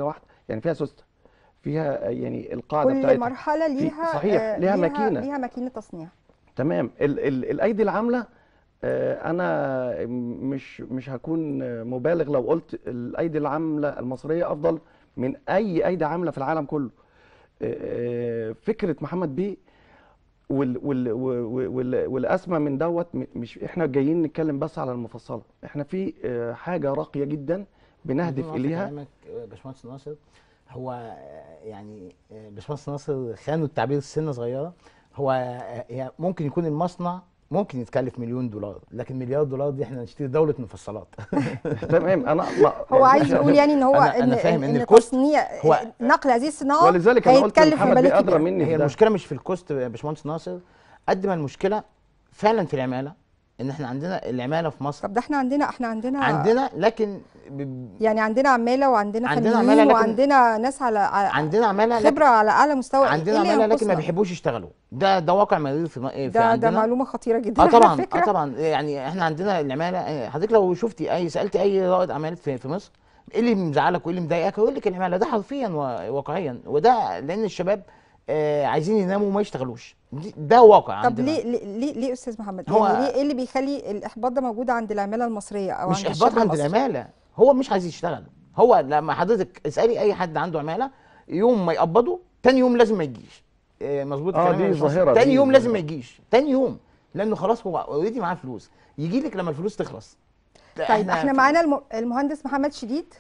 يعني فيها سوسته فيها آه، يعني القاعده كل بتاعتها مرحله في- ليها صحيح، آه، ليها ماكينة. ليها ماكينه تصنيع تمام ال ال الايدي العامله آه، انا مش مش هكون آه، مبالغ لو قلت الايدي العامله المصريه افضل من اي ايدي عامله في العالم كله آه، آه، فكره محمد بيه وال وال وال وال والاسمى من دوت م- مش احنا جايين نتكلم بس على المفصله احنا في آه، حاجه راقيه جدا بنهدف بدون قطع اليها كلامك آه، باشمهندس ناصر هو آه، يعني آه، باشمهندس ناصر خانوا التعبير السنه صغيره هو آه، هي ممكن يكون المصنع ممكن يتكلف مليون دولار لكن مليار دولار دي احنا نشتري دوله مفصلات تمام انا ما هو يعني عايز مش- يقول يعني ان هو أنا- ان أنا فاهم إن ان الكوست تصنيع هو- نقل هذه الصناعه ولذلك انا قلت هيتكلف محمد مبالغ بيه ادرى كبيره مني في هي ده. المشكله مش في الكوست يا باشمهندس ناصر قد ما المشكله فعلا في العماله ان احنا عندنا العماله في مصر طب ده احنا عندنا احنا عندنا عندنا لكن ب- يعني عندنا عماله وعندنا عندنا فنيين عمالة لكن- وعندنا ناس على, على عندنا عماله لكن خبره على اعلى مستوى إيه عندنا اللي عماله لكن ما ينقصنا؟ بيحبوش يشتغلوا ده ده واقع مرير في, م- في ده ده عندنا معلومه خطيره جدا اه على طبعا فكره اه طبعا يعني احنا عندنا العماله آه، حضرتك لو شفتي اي سالتي اي رائد اعمال في, في مصر ايه اللي مزعلك وايه اللي مضايقك هيقول لك العماله ده حرفيا وواقعيا وده لان الشباب آه عايزين يناموا وما يشتغلوش دي- ده واقع طب عندنا ليه ليه ليه, ليه استاذ محمد هو- يعني ليه ايه اللي بيخلي الاحباط ده موجود عند العماله المصريه او مش عند احباط الشاب عند المصري؟ العماله هو مش عايز يشتغل هو لما حضرتك اسالي اي حد عنده عماله يوم ما يقبضه تاني يوم لازم ما يجيش آه، مظبوط آه، كلامي دي يا باشمهندس؟ ظاهرة، تاني دي يوم لازم ما ظاهرة. يجيش تاني يوم لانه خلاص هو اوريدي معاه فلوس يجي لك لما الفلوس تخلص طيب احنا معانا الم- المهندس محمد شديد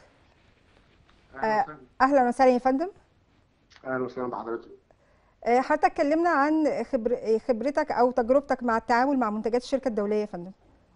آه، اهلا وسهلا يا فندم اهلا وسهلا بحضرتك آه، حضرتك كلمنا عن خبر آه، خبرتك او تجربتك مع التعامل مع منتجات الشركه الدوليه يا فندم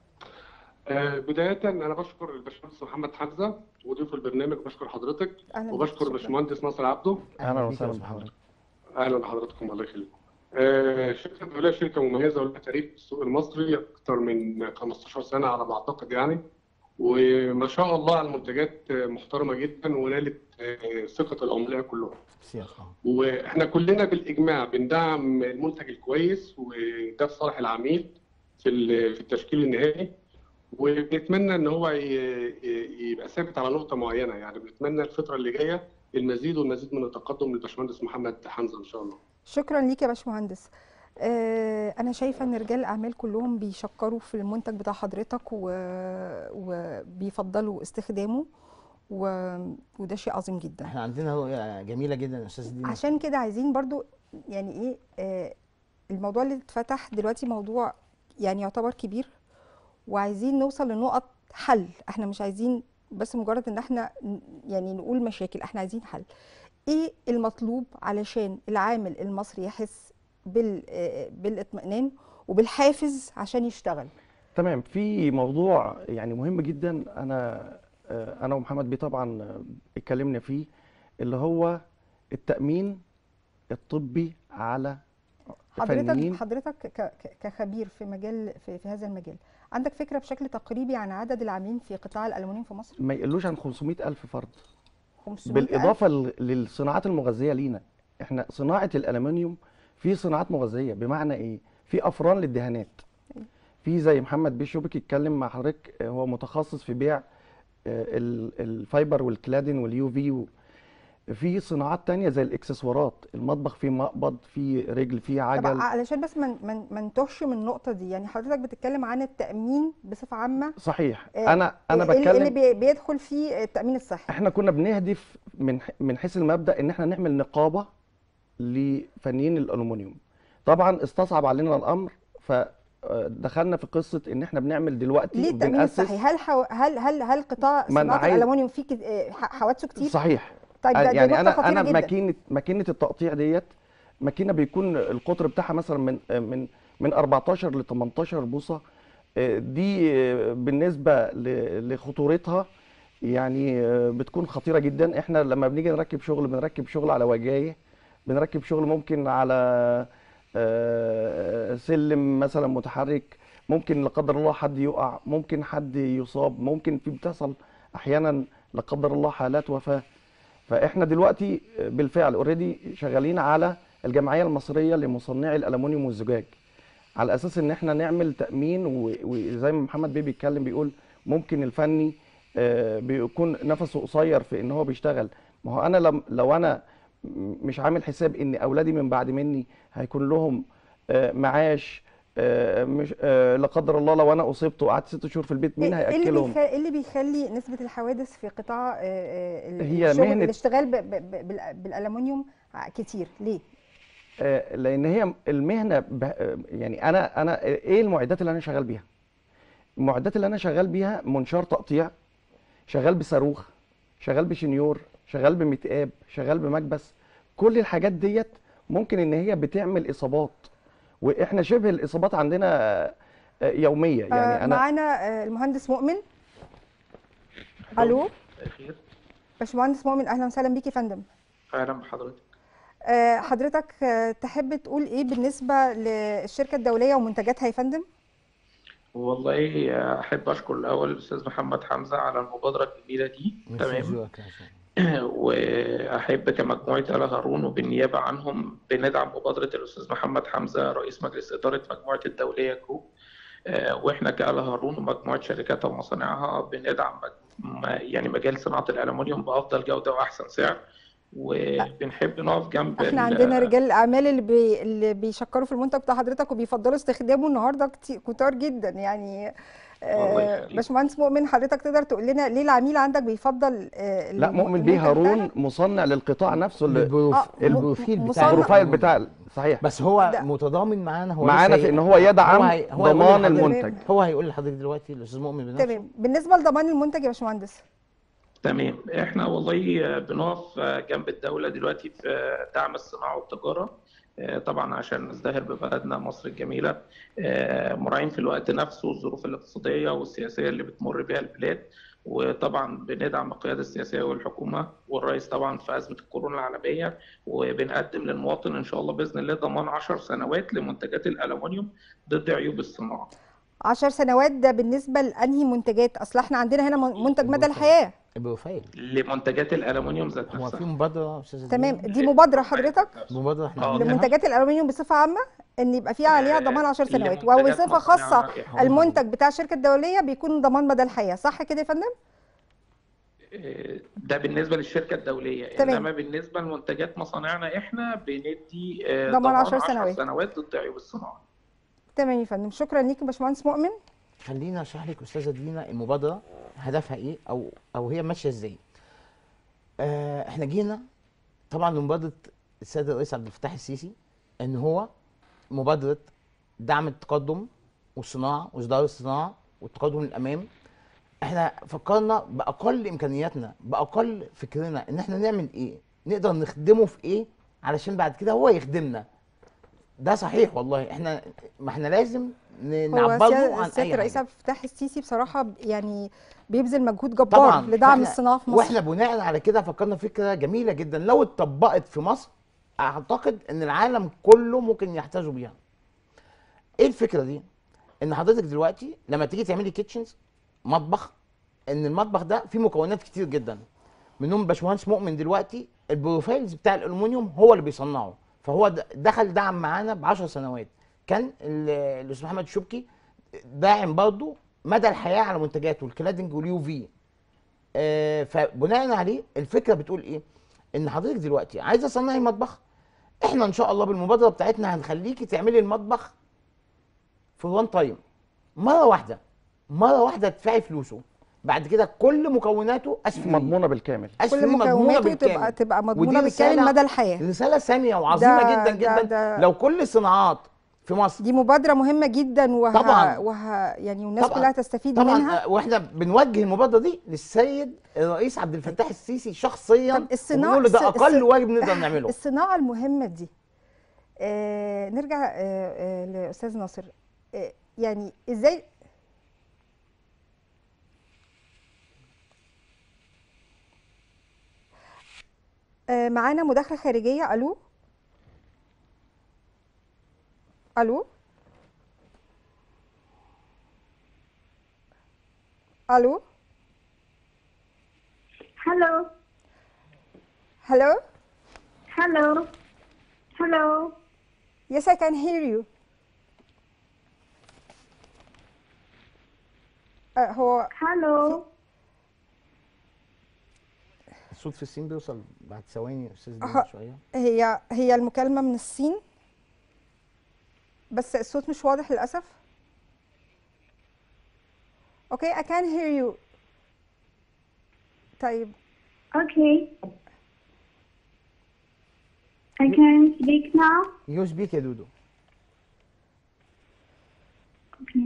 آه، بداية أنا بشكر الباشمهندس محمد حمزة وضيوف البرنامج بشكر حضرتك اهلا بك، وبشكر شكراً. الباشمهندس ناصر عبده اهلا بيك يا وسهلا أستاذ بحضرتك أهلا بحضراتكم الله يخليكم. آه، الشركة الدولية شركة مميزة ولها تاريخ في السوق المصري أكثر من 15 سنة على ما أعتقد يعني وما شاء الله على المنتجات آه، محترمة جدا ونالت آه، ثقة العملاء كلهم. سياسة. آه. واحنا كلنا بالاجماع بندعم المنتج الكويس وده في صالح العميل في ال- في التشكيل النهائي وبنتمنى ان هو ي- ي- يبقى ثابت على نقطه معينه يعني بنتمنى الفتره اللي جايه المزيد والمزيد من التقدم للباشمهندس محمد حمزه ان شاء الله. شكرا ليك يا باشمهندس آه، انا شايفه ان رجال الاعمال كلهم بيشكروا في المنتج بتاع حضرتك و... وبيفضلوا استخدامه و... وده شيء عظيم جدا احنا عندنا رؤيه جميله جدا يا استاذ دينا عشان كده عايزين برضو يعني ايه آه الموضوع اللي اتفتح دلوقتي موضوع يعني يعتبر كبير وعايزين نوصل لنقط حل احنا مش عايزين بس مجرد ان احنا ن- يعني نقول مشاكل احنا عايزين حل ايه المطلوب علشان العامل المصري يحس بال آه، بالاطمئنان وبالحافز عشان يشتغل تمام في موضوع يعني مهم جدا انا آه، انا ومحمد بيه طبعا آه، اتكلمنا فيه اللي هو التأمين الطبي على حضرتك فنيين حضرتك ك- ك- كخبير في مجال في, في هذا المجال عندك فكره بشكل تقريبي عن عدد العاملين في قطاع الالومنيوم في مصر ما يقلوش عن 500 ألف فرد 500 بالإضافة ل- للصناعات المغذية لينا احنا صناعة الألمنيوم في صناعات مغذية بمعنى ايه في أفران للدهانات في زي محمد بيه شوبك يتكلم مع حضرتك آه، هو متخصص في بيع آه، ال- الفايبر والكلادين واليو في و- في صناعات تانية زي الاكسسوارات المطبخ فيه مقبض فيه رجل فيه طب عجل علشان بس ما من ما نتوهش من النقطه دي يعني حضرتك بتتكلم عن التامين بصفه عامه صحيح آه، انا انا إيه اللي- اللي بتكلم بي- بيدخل فيه التامين الصحي احنا كنا بنهدف من ح- من حيث المبدأ ان احنا نعمل نقابة لفنيين الالومنيوم طبعا استصعب علينا الامر فدخلنا في قصة ان احنا بنعمل دلوقتي ليه التامين بنأسس الصحي هل حو... هل هل هل قطاع ما أنا صناعه عايز- الالومنيوم فيه كت- آه، ح- حوادثه كتير صحيح طيب ده دي يعني نقطه انا خطيره انا جدا ماكينه ماكينه التقطيع ديت ماكينه بيكون القطر بتاعها مثلا من من من 14 ل 18 بوصه آه، دي آه، بالنسبه ل- لخطورتها يعني آه، بتكون خطيره جدا احنا لما بنيجي نركب شغل بنركب شغل على وجايه بنركب شغل ممكن على آه، سلم مثلا متحرك ممكن لا قدر الله حد يقع ممكن حد يصاب ممكن في بتحصل احيانا لا قدر الله حالات وفاه فاحنا دلوقتي بالفعل اوريدي شغالين على الجمعيه المصريه لمصنعي الالومنيوم والزجاج على اساس ان احنا نعمل تامين و- وزي ما محمد بيه بيتكلم بيقول ممكن الفني آه، بيكون نفسه قصير في ان هو بيشتغل ما هو انا لم لو انا م- مش عامل حساب ان اولادي من بعد مني هيكون لهم آه، معاش آه، مش آه، لا قدر الله لو انا اصبت وقعدت ست شهور في البيت مين ايه اللي هياكلهم بيخ... إيه اللي بيخلي نسبة الحوادث في قطاع آه، آه، ال- هي الشغل مهنة- الاشتغال ب... ب... ب... بال- بالألمنيوم ع- كتير ليه؟ آه، لان هي المهنه ب... آه، يعني انا انا ايه المعدات اللي انا شغال بيها المعدات اللي انا شغال بيها منشار تقطيع شغال بصاروخ شغال بشنيور شغال بمتقاب شغال بمكبس كل الحاجات ديت ممكن ان هي بتعمل اصابات واحنا شبه الاصابات عندنا آه، آه، يوميه آه، يعني انا معانا آه، المهندس مؤمن الو خير باشمهندس مؤمن اهلا وسهلا بيك يا فندم اهلا بحضرتك آه، حضرتك آه، تحب تقول ايه بالنسبة للشركة الدولية ومنتجاتها يا فندم؟ والله احب اشكر الاول الاستاذ محمد حمزه على المبادره الجميله دي ميرسي تمام ذوقك يا شيخ. واحب كمجموعه ال هارون وبالنيابه عنهم بندعم مبادره الاستاذ محمد حمزه رئيس مجلس اداره مجموعه الدوليه جروب آه، واحنا كآل هارون ومجموعه شركاتها ومصانعها بندعم مج- يعني مجال صناعه الالومنيوم بافضل جوده واحسن سعر وبنحب نقف جنب احنا ال- عندنا رجال الاعمال اللي بي... اللي بيشكروا في المنتج بتاع حضرتك وبيفضلوا استخدامه النهارده كتير كتار جدا يعني الله آه، يخليك. باشمهندس مؤمن حضرتك تقدر تقول لنا ليه العميل عندك بيفضل آه، لا الم- مؤمن بيه المنتج هارون بتاعك؟ مصنع للقطاع نفسه اللي البروف... آه، م- البروفيل م- بتاع مصنع. البروفايل بتاع صحيح بس هو ده- متضامن معانا هو معانا لسه في هي- ان هو يدعم هي- هو هيقول ضمان لحضرتك- المنتج هو هيقول لحضرتك دلوقتي الاستاذ مؤمن بنفسه تمام بالنسبة لضمان المنتج يا باشمهندس تمام احنا والله بنقف جنب الدولة دلوقتي في دعم الصناعة والتجارة طبعا عشان نزدهر ببلدنا مصر الجميلة مراعين في الوقت نفسه الظروف الاقتصادية والسياسية اللي بتمر بها البلاد وطبعا بندعم القيادة السياسية والحكومة والرئيس طبعا في أزمة الكورونا العالمية وبنقدم للمواطن إن شاء الله بإذن الله ضمان 10 سنوات لمنتجات الألمنيوم ضد عيوب الصناعة عشر سنوات ده بالنسبة لأنهي منتجات أصل احنا عندنا هنا من- منتج مدى الحياة البروفايل لمنتجات الألمنيوم ذات هو نفسها في مبادره يا استاذ تمام زين؟ دي مبادرة حضرتك مبادره احنا آه. عاملينها لمنتجات الألومنيوم بصفة عامة إن يبقى فيها عليها ضمان 10 سنوات وبصفة خاصة المنتج بتاع الشركة الدولية بيكون ضمان مدى الحياة صح كده يا فندم؟ ده بالنسبه للشركه الدوليه تمام. انما بالنسبه لمنتجات مصانعنا احنا بندي آه، ضمان 10 10 سنوات. سنوات ضد عيوب الصناعه تمام يا فندم شكرا ليك يا باشمهندس مؤمن خلينا اشرح لك استاذه دينا المبادره هدفها ايه او او هي ماشيه ازاي آه احنا جينا طبعا لمبادره السيد الرئيس عبد الفتاح السيسي ان هو مبادره دعم التقدم والصناعه واصدار الصناعه والتقدم للامام احنا فكرنا باقل امكانياتنا باقل فكرنا ان احنا نعمل ايه نقدر نخدمه في ايه علشان بعد كده هو يخدمنا ده صحيح والله احنا ما احنا لازم ن- هو نعبر له سيادة عن سيادة اي الرئيس حاجه عبد الفتاح السيسي بصراحة ب- يعني بيبذل مجهود جبار طبعا لدعم فإحنا- الصناعة في مصر واحنا بناء على كده فكرنا فكره جميله جدا لو اتطبقت في مصر اعتقد ان العالم كله ممكن يحتاجوا بيها ايه الفكره دي ان حضرتك دلوقتي لما تيجي تعملي كيتشنز مطبخ ان المطبخ ده فيه مكونات كتير جدا منهم باشمهندس مؤمن دلوقتي البروفايلز بتاع الالومنيوم هو اللي بيصنعه فهو د- دخل دعم معانا ب 10 سنوات كان ال- الاستاذ محمد شبكي داعم برضه مدى الحياه على منتجاته الكلادنج واليو في آه، فبناء عليه الفكره بتقول ايه؟ ان حضرتك دلوقتي عايزه تصنعي مطبخ احنا ان شاء الله بالمبادره بتاعتنا هنخليكي تعملي المطبخ في وان تايم مره واحده مره واحده تدفعي فلوسه بعد كده كل مكوناته اسفل مضمونه بالكامل كل مكوناته تبقى تبقى مضمونة ودي بالكامل رسالة- مدى الحياة رساله ثانيه وعظيمه ده- جدا ده- جدا ده- لو كل الصناعات في مصر دي مبادرة مهمة جدا وه... طبعاً. وه... يعني والناس طبعاً. كلها تستفيد طبعا منها آه، واحنا بنوجه المبادره دي للسيد الرئيس عبد الفتاح السيسي شخصيا طب الصناعة وبنقول له ده الص- اقل الص- واجب نقدر نعمله الصناعة المهمة دي آه نرجع آه آه لأستاذ ناصر آه يعني ازاي آه معانا مداخلة خارجية ألو ألو ألو Hello, Hello hello, hello. Yes I can hear you آه هو Hello. الصوت في الصين بيوصل بعد ثواني يا استاذ أه. دينا شويه هي هي المكالمة من الصين بس الصوت مش واضح للأسف اوكي I can hear you طيب Okay. I can speak now. يو سبيك يا دودو Okay.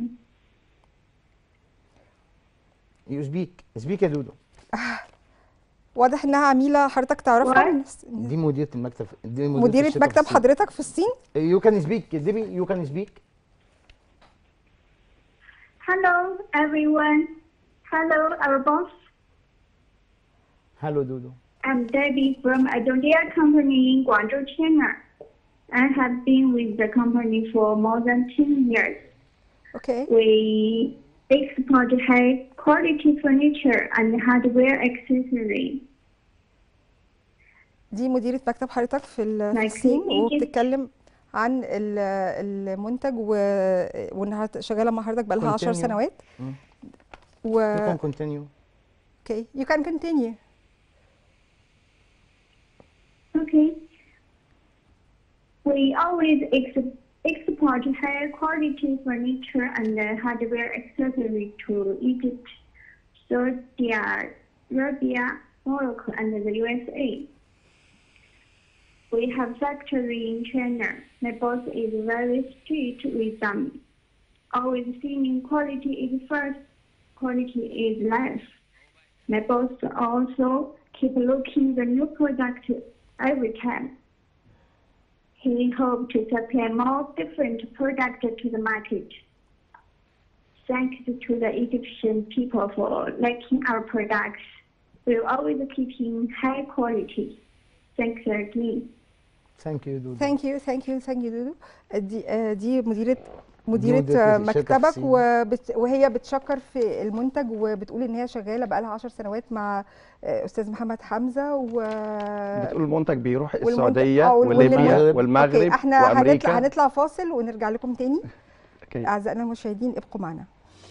يو سبيك سبيك يا دودو واضح انها عميلة حضرتك تعرفها دي مديره المكتب دي مديرة الشركة في مكتب الصين. حضرتك في الصين يو كان سبيك ديبي يو كان سبيك Hello, everyone. Hello, our boss. هالو دودو I'm Debbie from Adonia Company in Guangzhou, China. I have been with the company for more than 10 years. اوكي We export high quality furniture and hardware accessories. دي مديرة مكتب حضرتك في ال- في Like الصين Egypt. وبتتكلم عن ال- المنتج و- وانها شغالة مع حضرتك بقالها 10 Continue. سنوات مم. و يو كان كونتينيو اوكي you can continue Okay. We always ex- export high quality furniture and uh, hardware accessories to Egypt, Saudi Arabia, Morocco, and the USA. We have factory in China. My boss is very strict with them. Always feeling quality is first, quality is life. My boss also keep looking the new product every time. He hope to supply more different products to the market. Thanks to the Egyptian people for liking our products. We're always keeping high quality. Thanks again. ثانك يو دودو ثانك يو ثانك يو ثانك يو دودو دي آه، دي مديرة مديرة مديرة آه، الشركة في مكتبك الصين. وبت وهي بتشكر في المنتج وبتقول ان هي شغالة بقالها 10 سنوات مع آه، استاذ محمد حمزة و بتقول المنتج بيروح والمنتج- السعوديه آه، وال- وليبيا والمغرب. والمغرب اوكي احنا هنطلع وامريكا هنطلع فاصل ونرجع لكم تاني أوكي. اعزائنا المشاهدين ابقوا معنا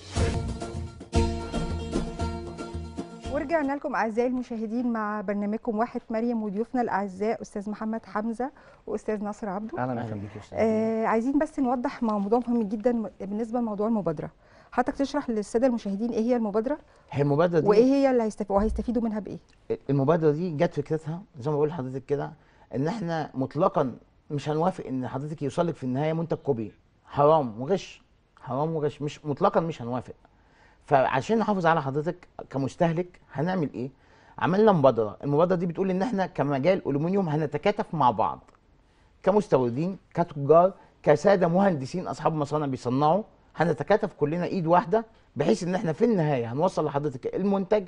ورجعنا لكم اعزائي المشاهدين مع برنامجكم واحد مريم وضيوفنا الاعزاء استاذ محمد حمزه واستاذ ناصر عبده اهلا اهلا وسهلا بيك يا استاذ دينا. آه عايزين بس نوضح مع موضوع مهم جدا بالنسبه لموضوع المبادره حضرتك تشرح للساده المشاهدين ايه هي المبادره هي المبادره دي وايه هي اللي هيستفيدوا وهيستفيدوا منها بايه المبادره دي جت فكرتها زي ما بقول لحضرتك كده ان احنا مطلقا مش هنوافق ان حضرتك يوصل لك في النهايه منتج كوبي حرام وغش حرام وغش مش مطلقا مش هنوافق فعشان نحافظ على حضرتك كمستهلك هنعمل ايه عملنا مبادره المبادره دي بتقول ان احنا كمجال الومنيوم هنتكاتف مع بعض كمستوردين كتجار كساده مهندسين اصحاب مصانع بيصنعوا هنتكاتف كلنا ايد واحده بحيث ان احنا في النهايه هنوصل لحضرتك المنتج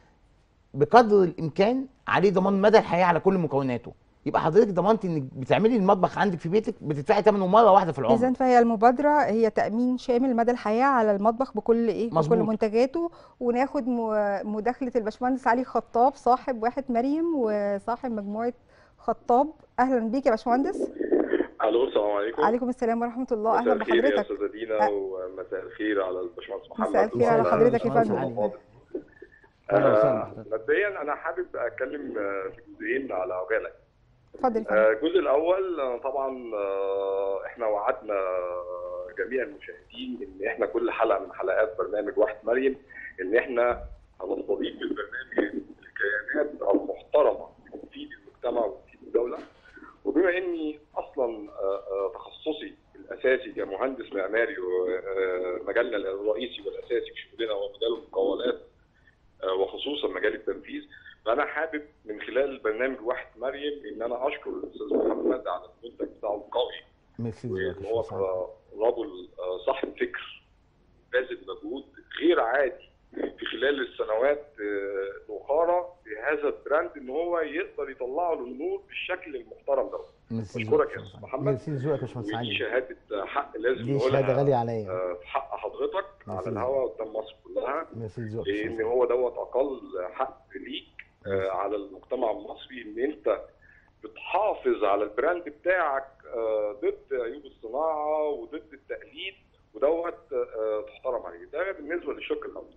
بقدر الامكان عليه ضمان مدى الحياه على كل مكوناته يبقى حضرتك ضمنت انك بتعملي المطبخ عندك في بيتك بتدفعي ثمنه مره واحده في العمر اذا فهي المبادره هي تامين شامل مدى الحياه على المطبخ بكل ايه بكل مظبوط. منتجاته وناخد م- مداخله الباشمهندس علي خطاب صاحب واحد مريم وصاحب مجموعه خطاب اهلا بيك يا باشمهندس الو السلام عليكم عليكم السلام ورحمه الله مساء اهلا الخير يا بحضرتك استاذه دينا ومساء الخير على الباشمهندس محمد مساء الخير على وعلى حضرتك يا الباشمهندس فندم. محمد. أهلا وسهلا آه، بحضرتك. مبدئيا انا حابب اتكلم آه، في جزئين على عجاله اتفضل يا فندم آه، الجزء الاول آه، طبعا آه، احنا وعدنا آه، جميع المشاهدين ان احنا كل حلقه من حلقات برنامج واحد مريم ان احنا هنستضيف في البرنامج الكيانات المحترمه اللي تفيد المجتمع وتفيد الدوله وبما اني اصلا آه، آه، تخصصي الاساسي كمهندس معماري ومجالنا الرئيسي والاساسي في شغلنا هو مجال المقاولات آه، وخصوصا مجال التنفيذ فانا حابب من خلال برنامج واحد مريم ان انا اشكر الاستاذ محمد على المنتج بتاعه القوي ميرسي وان جزاك هو الله خير. آه، رجل آه، صاحب فكر باذل مجهود غير عادي في خلال السنوات آه، الاخرى في هذا البراند ان هو يقدر يطلعه للنور بالشكل المحترم ده ميرسي بشكرك جزاك يا الله أستاذ خير. محمد. ميرسي ذوقك يا باشمهندس ودي علي شهاده حق لازم دي نقولها شهاده غاليه عليا آه، في حق حضرتك على ميرسي. الهواء قدام مصر كلها ميرسي ذوقك يا لان باشمهندس. هو دوت اقل حق ليك آه، على المجتمع المصري ان انت بتحافظ على البراند بتاعك آه، ضد عيوب الصناعه وضد التقليد ودوت آه، تحترم عليه ده بالنسبه للشق الاول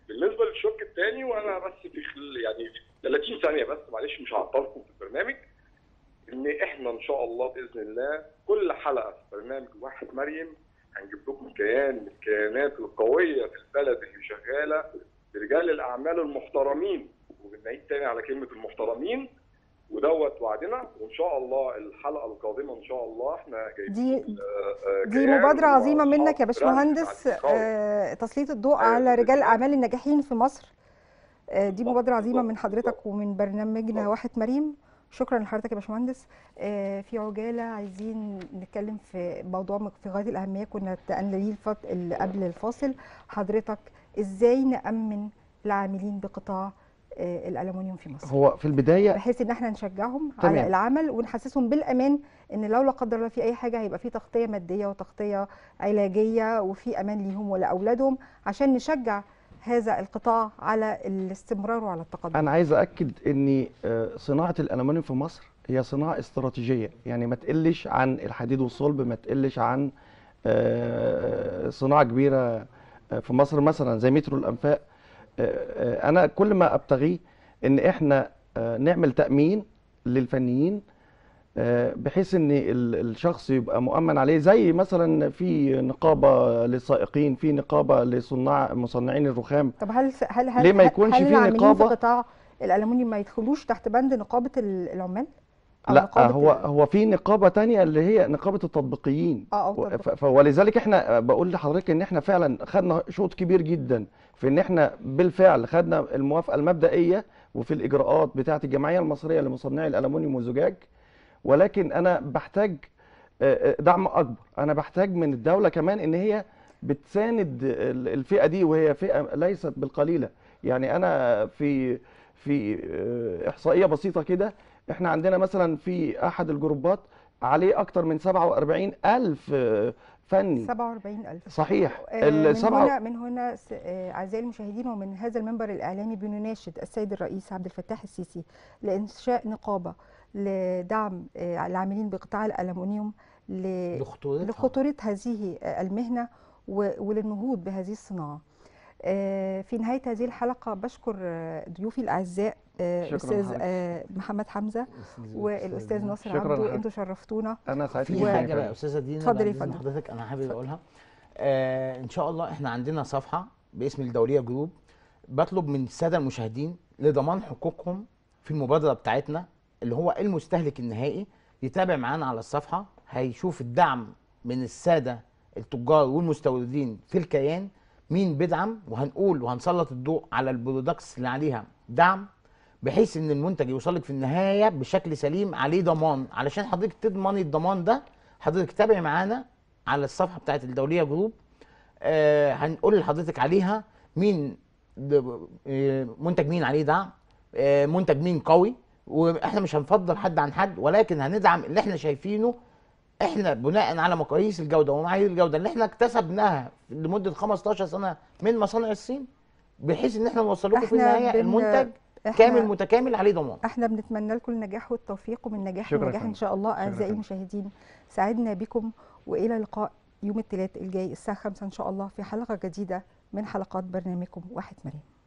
بالنسبه للشق الثاني وانا بس في خل يعني 30 ثانيه بس معلش مش هعطلكم في البرنامج ان احنا ان شاء الله باذن الله كل حلقه في برنامج واحد مريم هنجيب لكم كيان من الكيانات القويه في البلد اللي شغاله برجال الاعمال المحترمين وبنعيد تاني على كلمه المحترمين ودوت وعدنا وان شاء الله الحلقه القادمه ان شاء الله احنا جايبين دي آه، آه، دي كيان مبادرة عظيمة وأصحاب منك يا برنامج باشمهندس عن الإخراج. آه، تسليط الضوء أيوة، على رجال بالظبط. الأعمال الناجحين في مصر آه، دي بالظبط، مبادرة عظيمة بالظبط، من حضرتك بالظبط. ومن برنامجنا بالظبط. واحد مريم شكرا لحضرتك يا باشمهندس آه، في عجالة عايزين نتكلم في موضوع م- في غاية الأهمية كنا اتقلنا ليه الفت... اللي قبل الفاصل حضرتك ازاي نأمن العاملين بقطاع آه، الألمنيوم في مصر هو في البدايه بحيث ان احنا نشجعهم على تمام. العمل ونحسسهم بالامان ان لو لا قدر الله في اي حاجه هيبقى في تغطيه ماديه وتغطيه علاجيه وفي امان ليهم ولاولادهم عشان نشجع هذا القطاع على الاستمرار وعلى التقدم انا عايز اكد ان آه، صناعه الالومنيوم في مصر هي صناعه استراتيجيه يعني ما تقلش عن الحديد والصلب ما تقلش عن آه، صناعه كبيره آه، في مصر مثلا زي مترو الانفاق آه، آه، انا كل ما ابتغيه ان احنا آه، نعمل تامين للفنيين آه، بحيث ان ال- الشخص يبقى مؤمن عليه زي مثلا في نقابه للسائقين في نقابه لصناع مصنعين الرخام طب هل هل هل ليه ما هل- يكونش هل في العاملين نقابة؟ في قطاع الالومنيوم ما يدخلوش تحت بند نقابه ال- العمال أو لا نقابة هو ال- هو في نقابه تانية اللي هي نقابه التطبيقيين اه اه و- طب- ف- ف- ولذلك احنا بقول لحضرتك ان احنا فعلا خدنا شوط كبير جدا في ان احنا بالفعل خدنا الموافقه المبدئيه وفي الاجراءات بتاعه الجمعيه المصريه لمصنعي الالومنيوم والزجاج ولكن انا بحتاج آه، آه، دعم اكبر انا بحتاج من الدوله كمان ان هي بتساند ال- الفئه دي وهي فئه ليست بالقليله يعني انا في في آه، احصائيه بسيطه كده احنا عندنا مثلا في احد الجروبات عليه اكتر من 47 الف آه، فني 47000 صحيح آه، من السبعة هنا من هنا س- آه، اعزائي المشاهدين ومن هذا المنبر الاعلامي بنناشد السيد الرئيس عبد الفتاح السيسي لانشاء نقابه لدعم آه، العاملين بقطاع الالومنيوم ل- لخطورتها لخطوره هذه آه، المهنه و- وللنهوض بهذه الصناعه. آه، في نهايه هذه الحلقه بشكر آه، ضيوفي الاعزاء آه، شكراً الاستاذ لحضرتك. آه، محمد حمزه والاستاذ ناصر شكراً عبده لحضرتك. انتوا شرفتونا انا سعيد في جدا حاجه بقى يا يا استاذه دينا اتفضل بعد يا إذن فندم. حضرتك انا حابب اقولها آه ان شاء الله احنا عندنا صفحه باسم الدوليه جروب بطلب من الساده المشاهدين لضمان حقوقهم في المبادره بتاعتنا اللي هو المستهلك النهائي يتابع معانا على الصفحه هيشوف الدعم من الساده التجار والمستوردين في الكيان مين بيدعم وهنقول وهنسلط الضوء على البرودكتس اللي عليها دعم بحيث ان المنتج يوصلك في النهايه بشكل سليم عليه ضمان علشان حضرتك تضمني الضمان ده حضرتك تابع معانا على الصفحه بتاعت الدوليه جروب آه هنقول لحضرتك عليها مين د- آه، منتج مين عليه دعم آه منتج مين قوي واحنا مش هنفضل حد عن حد ولكن هندعم اللي احنا شايفينه احنا بناء على مقاييس الجوده ومعايير الجوده اللي احنا اكتسبناها لمده 15 سنه من مصانع الصين بحيث ان احنا نوصل لكم في إحنا النهايه بن- المنتج إحنا- كامل متكامل عليه ضمان احنا بنتمنى لكم النجاح والتوفيق ومن نجاح شكراً لنجاح ان فندم. شاء الله شكراً اعزائي فندم. المشاهدين سعدنا بكم والى اللقاء يوم الثلاث الجاي الساعه 5 ان شاء الله في حلقه جديده من حلقات برنامجكم واحد مريم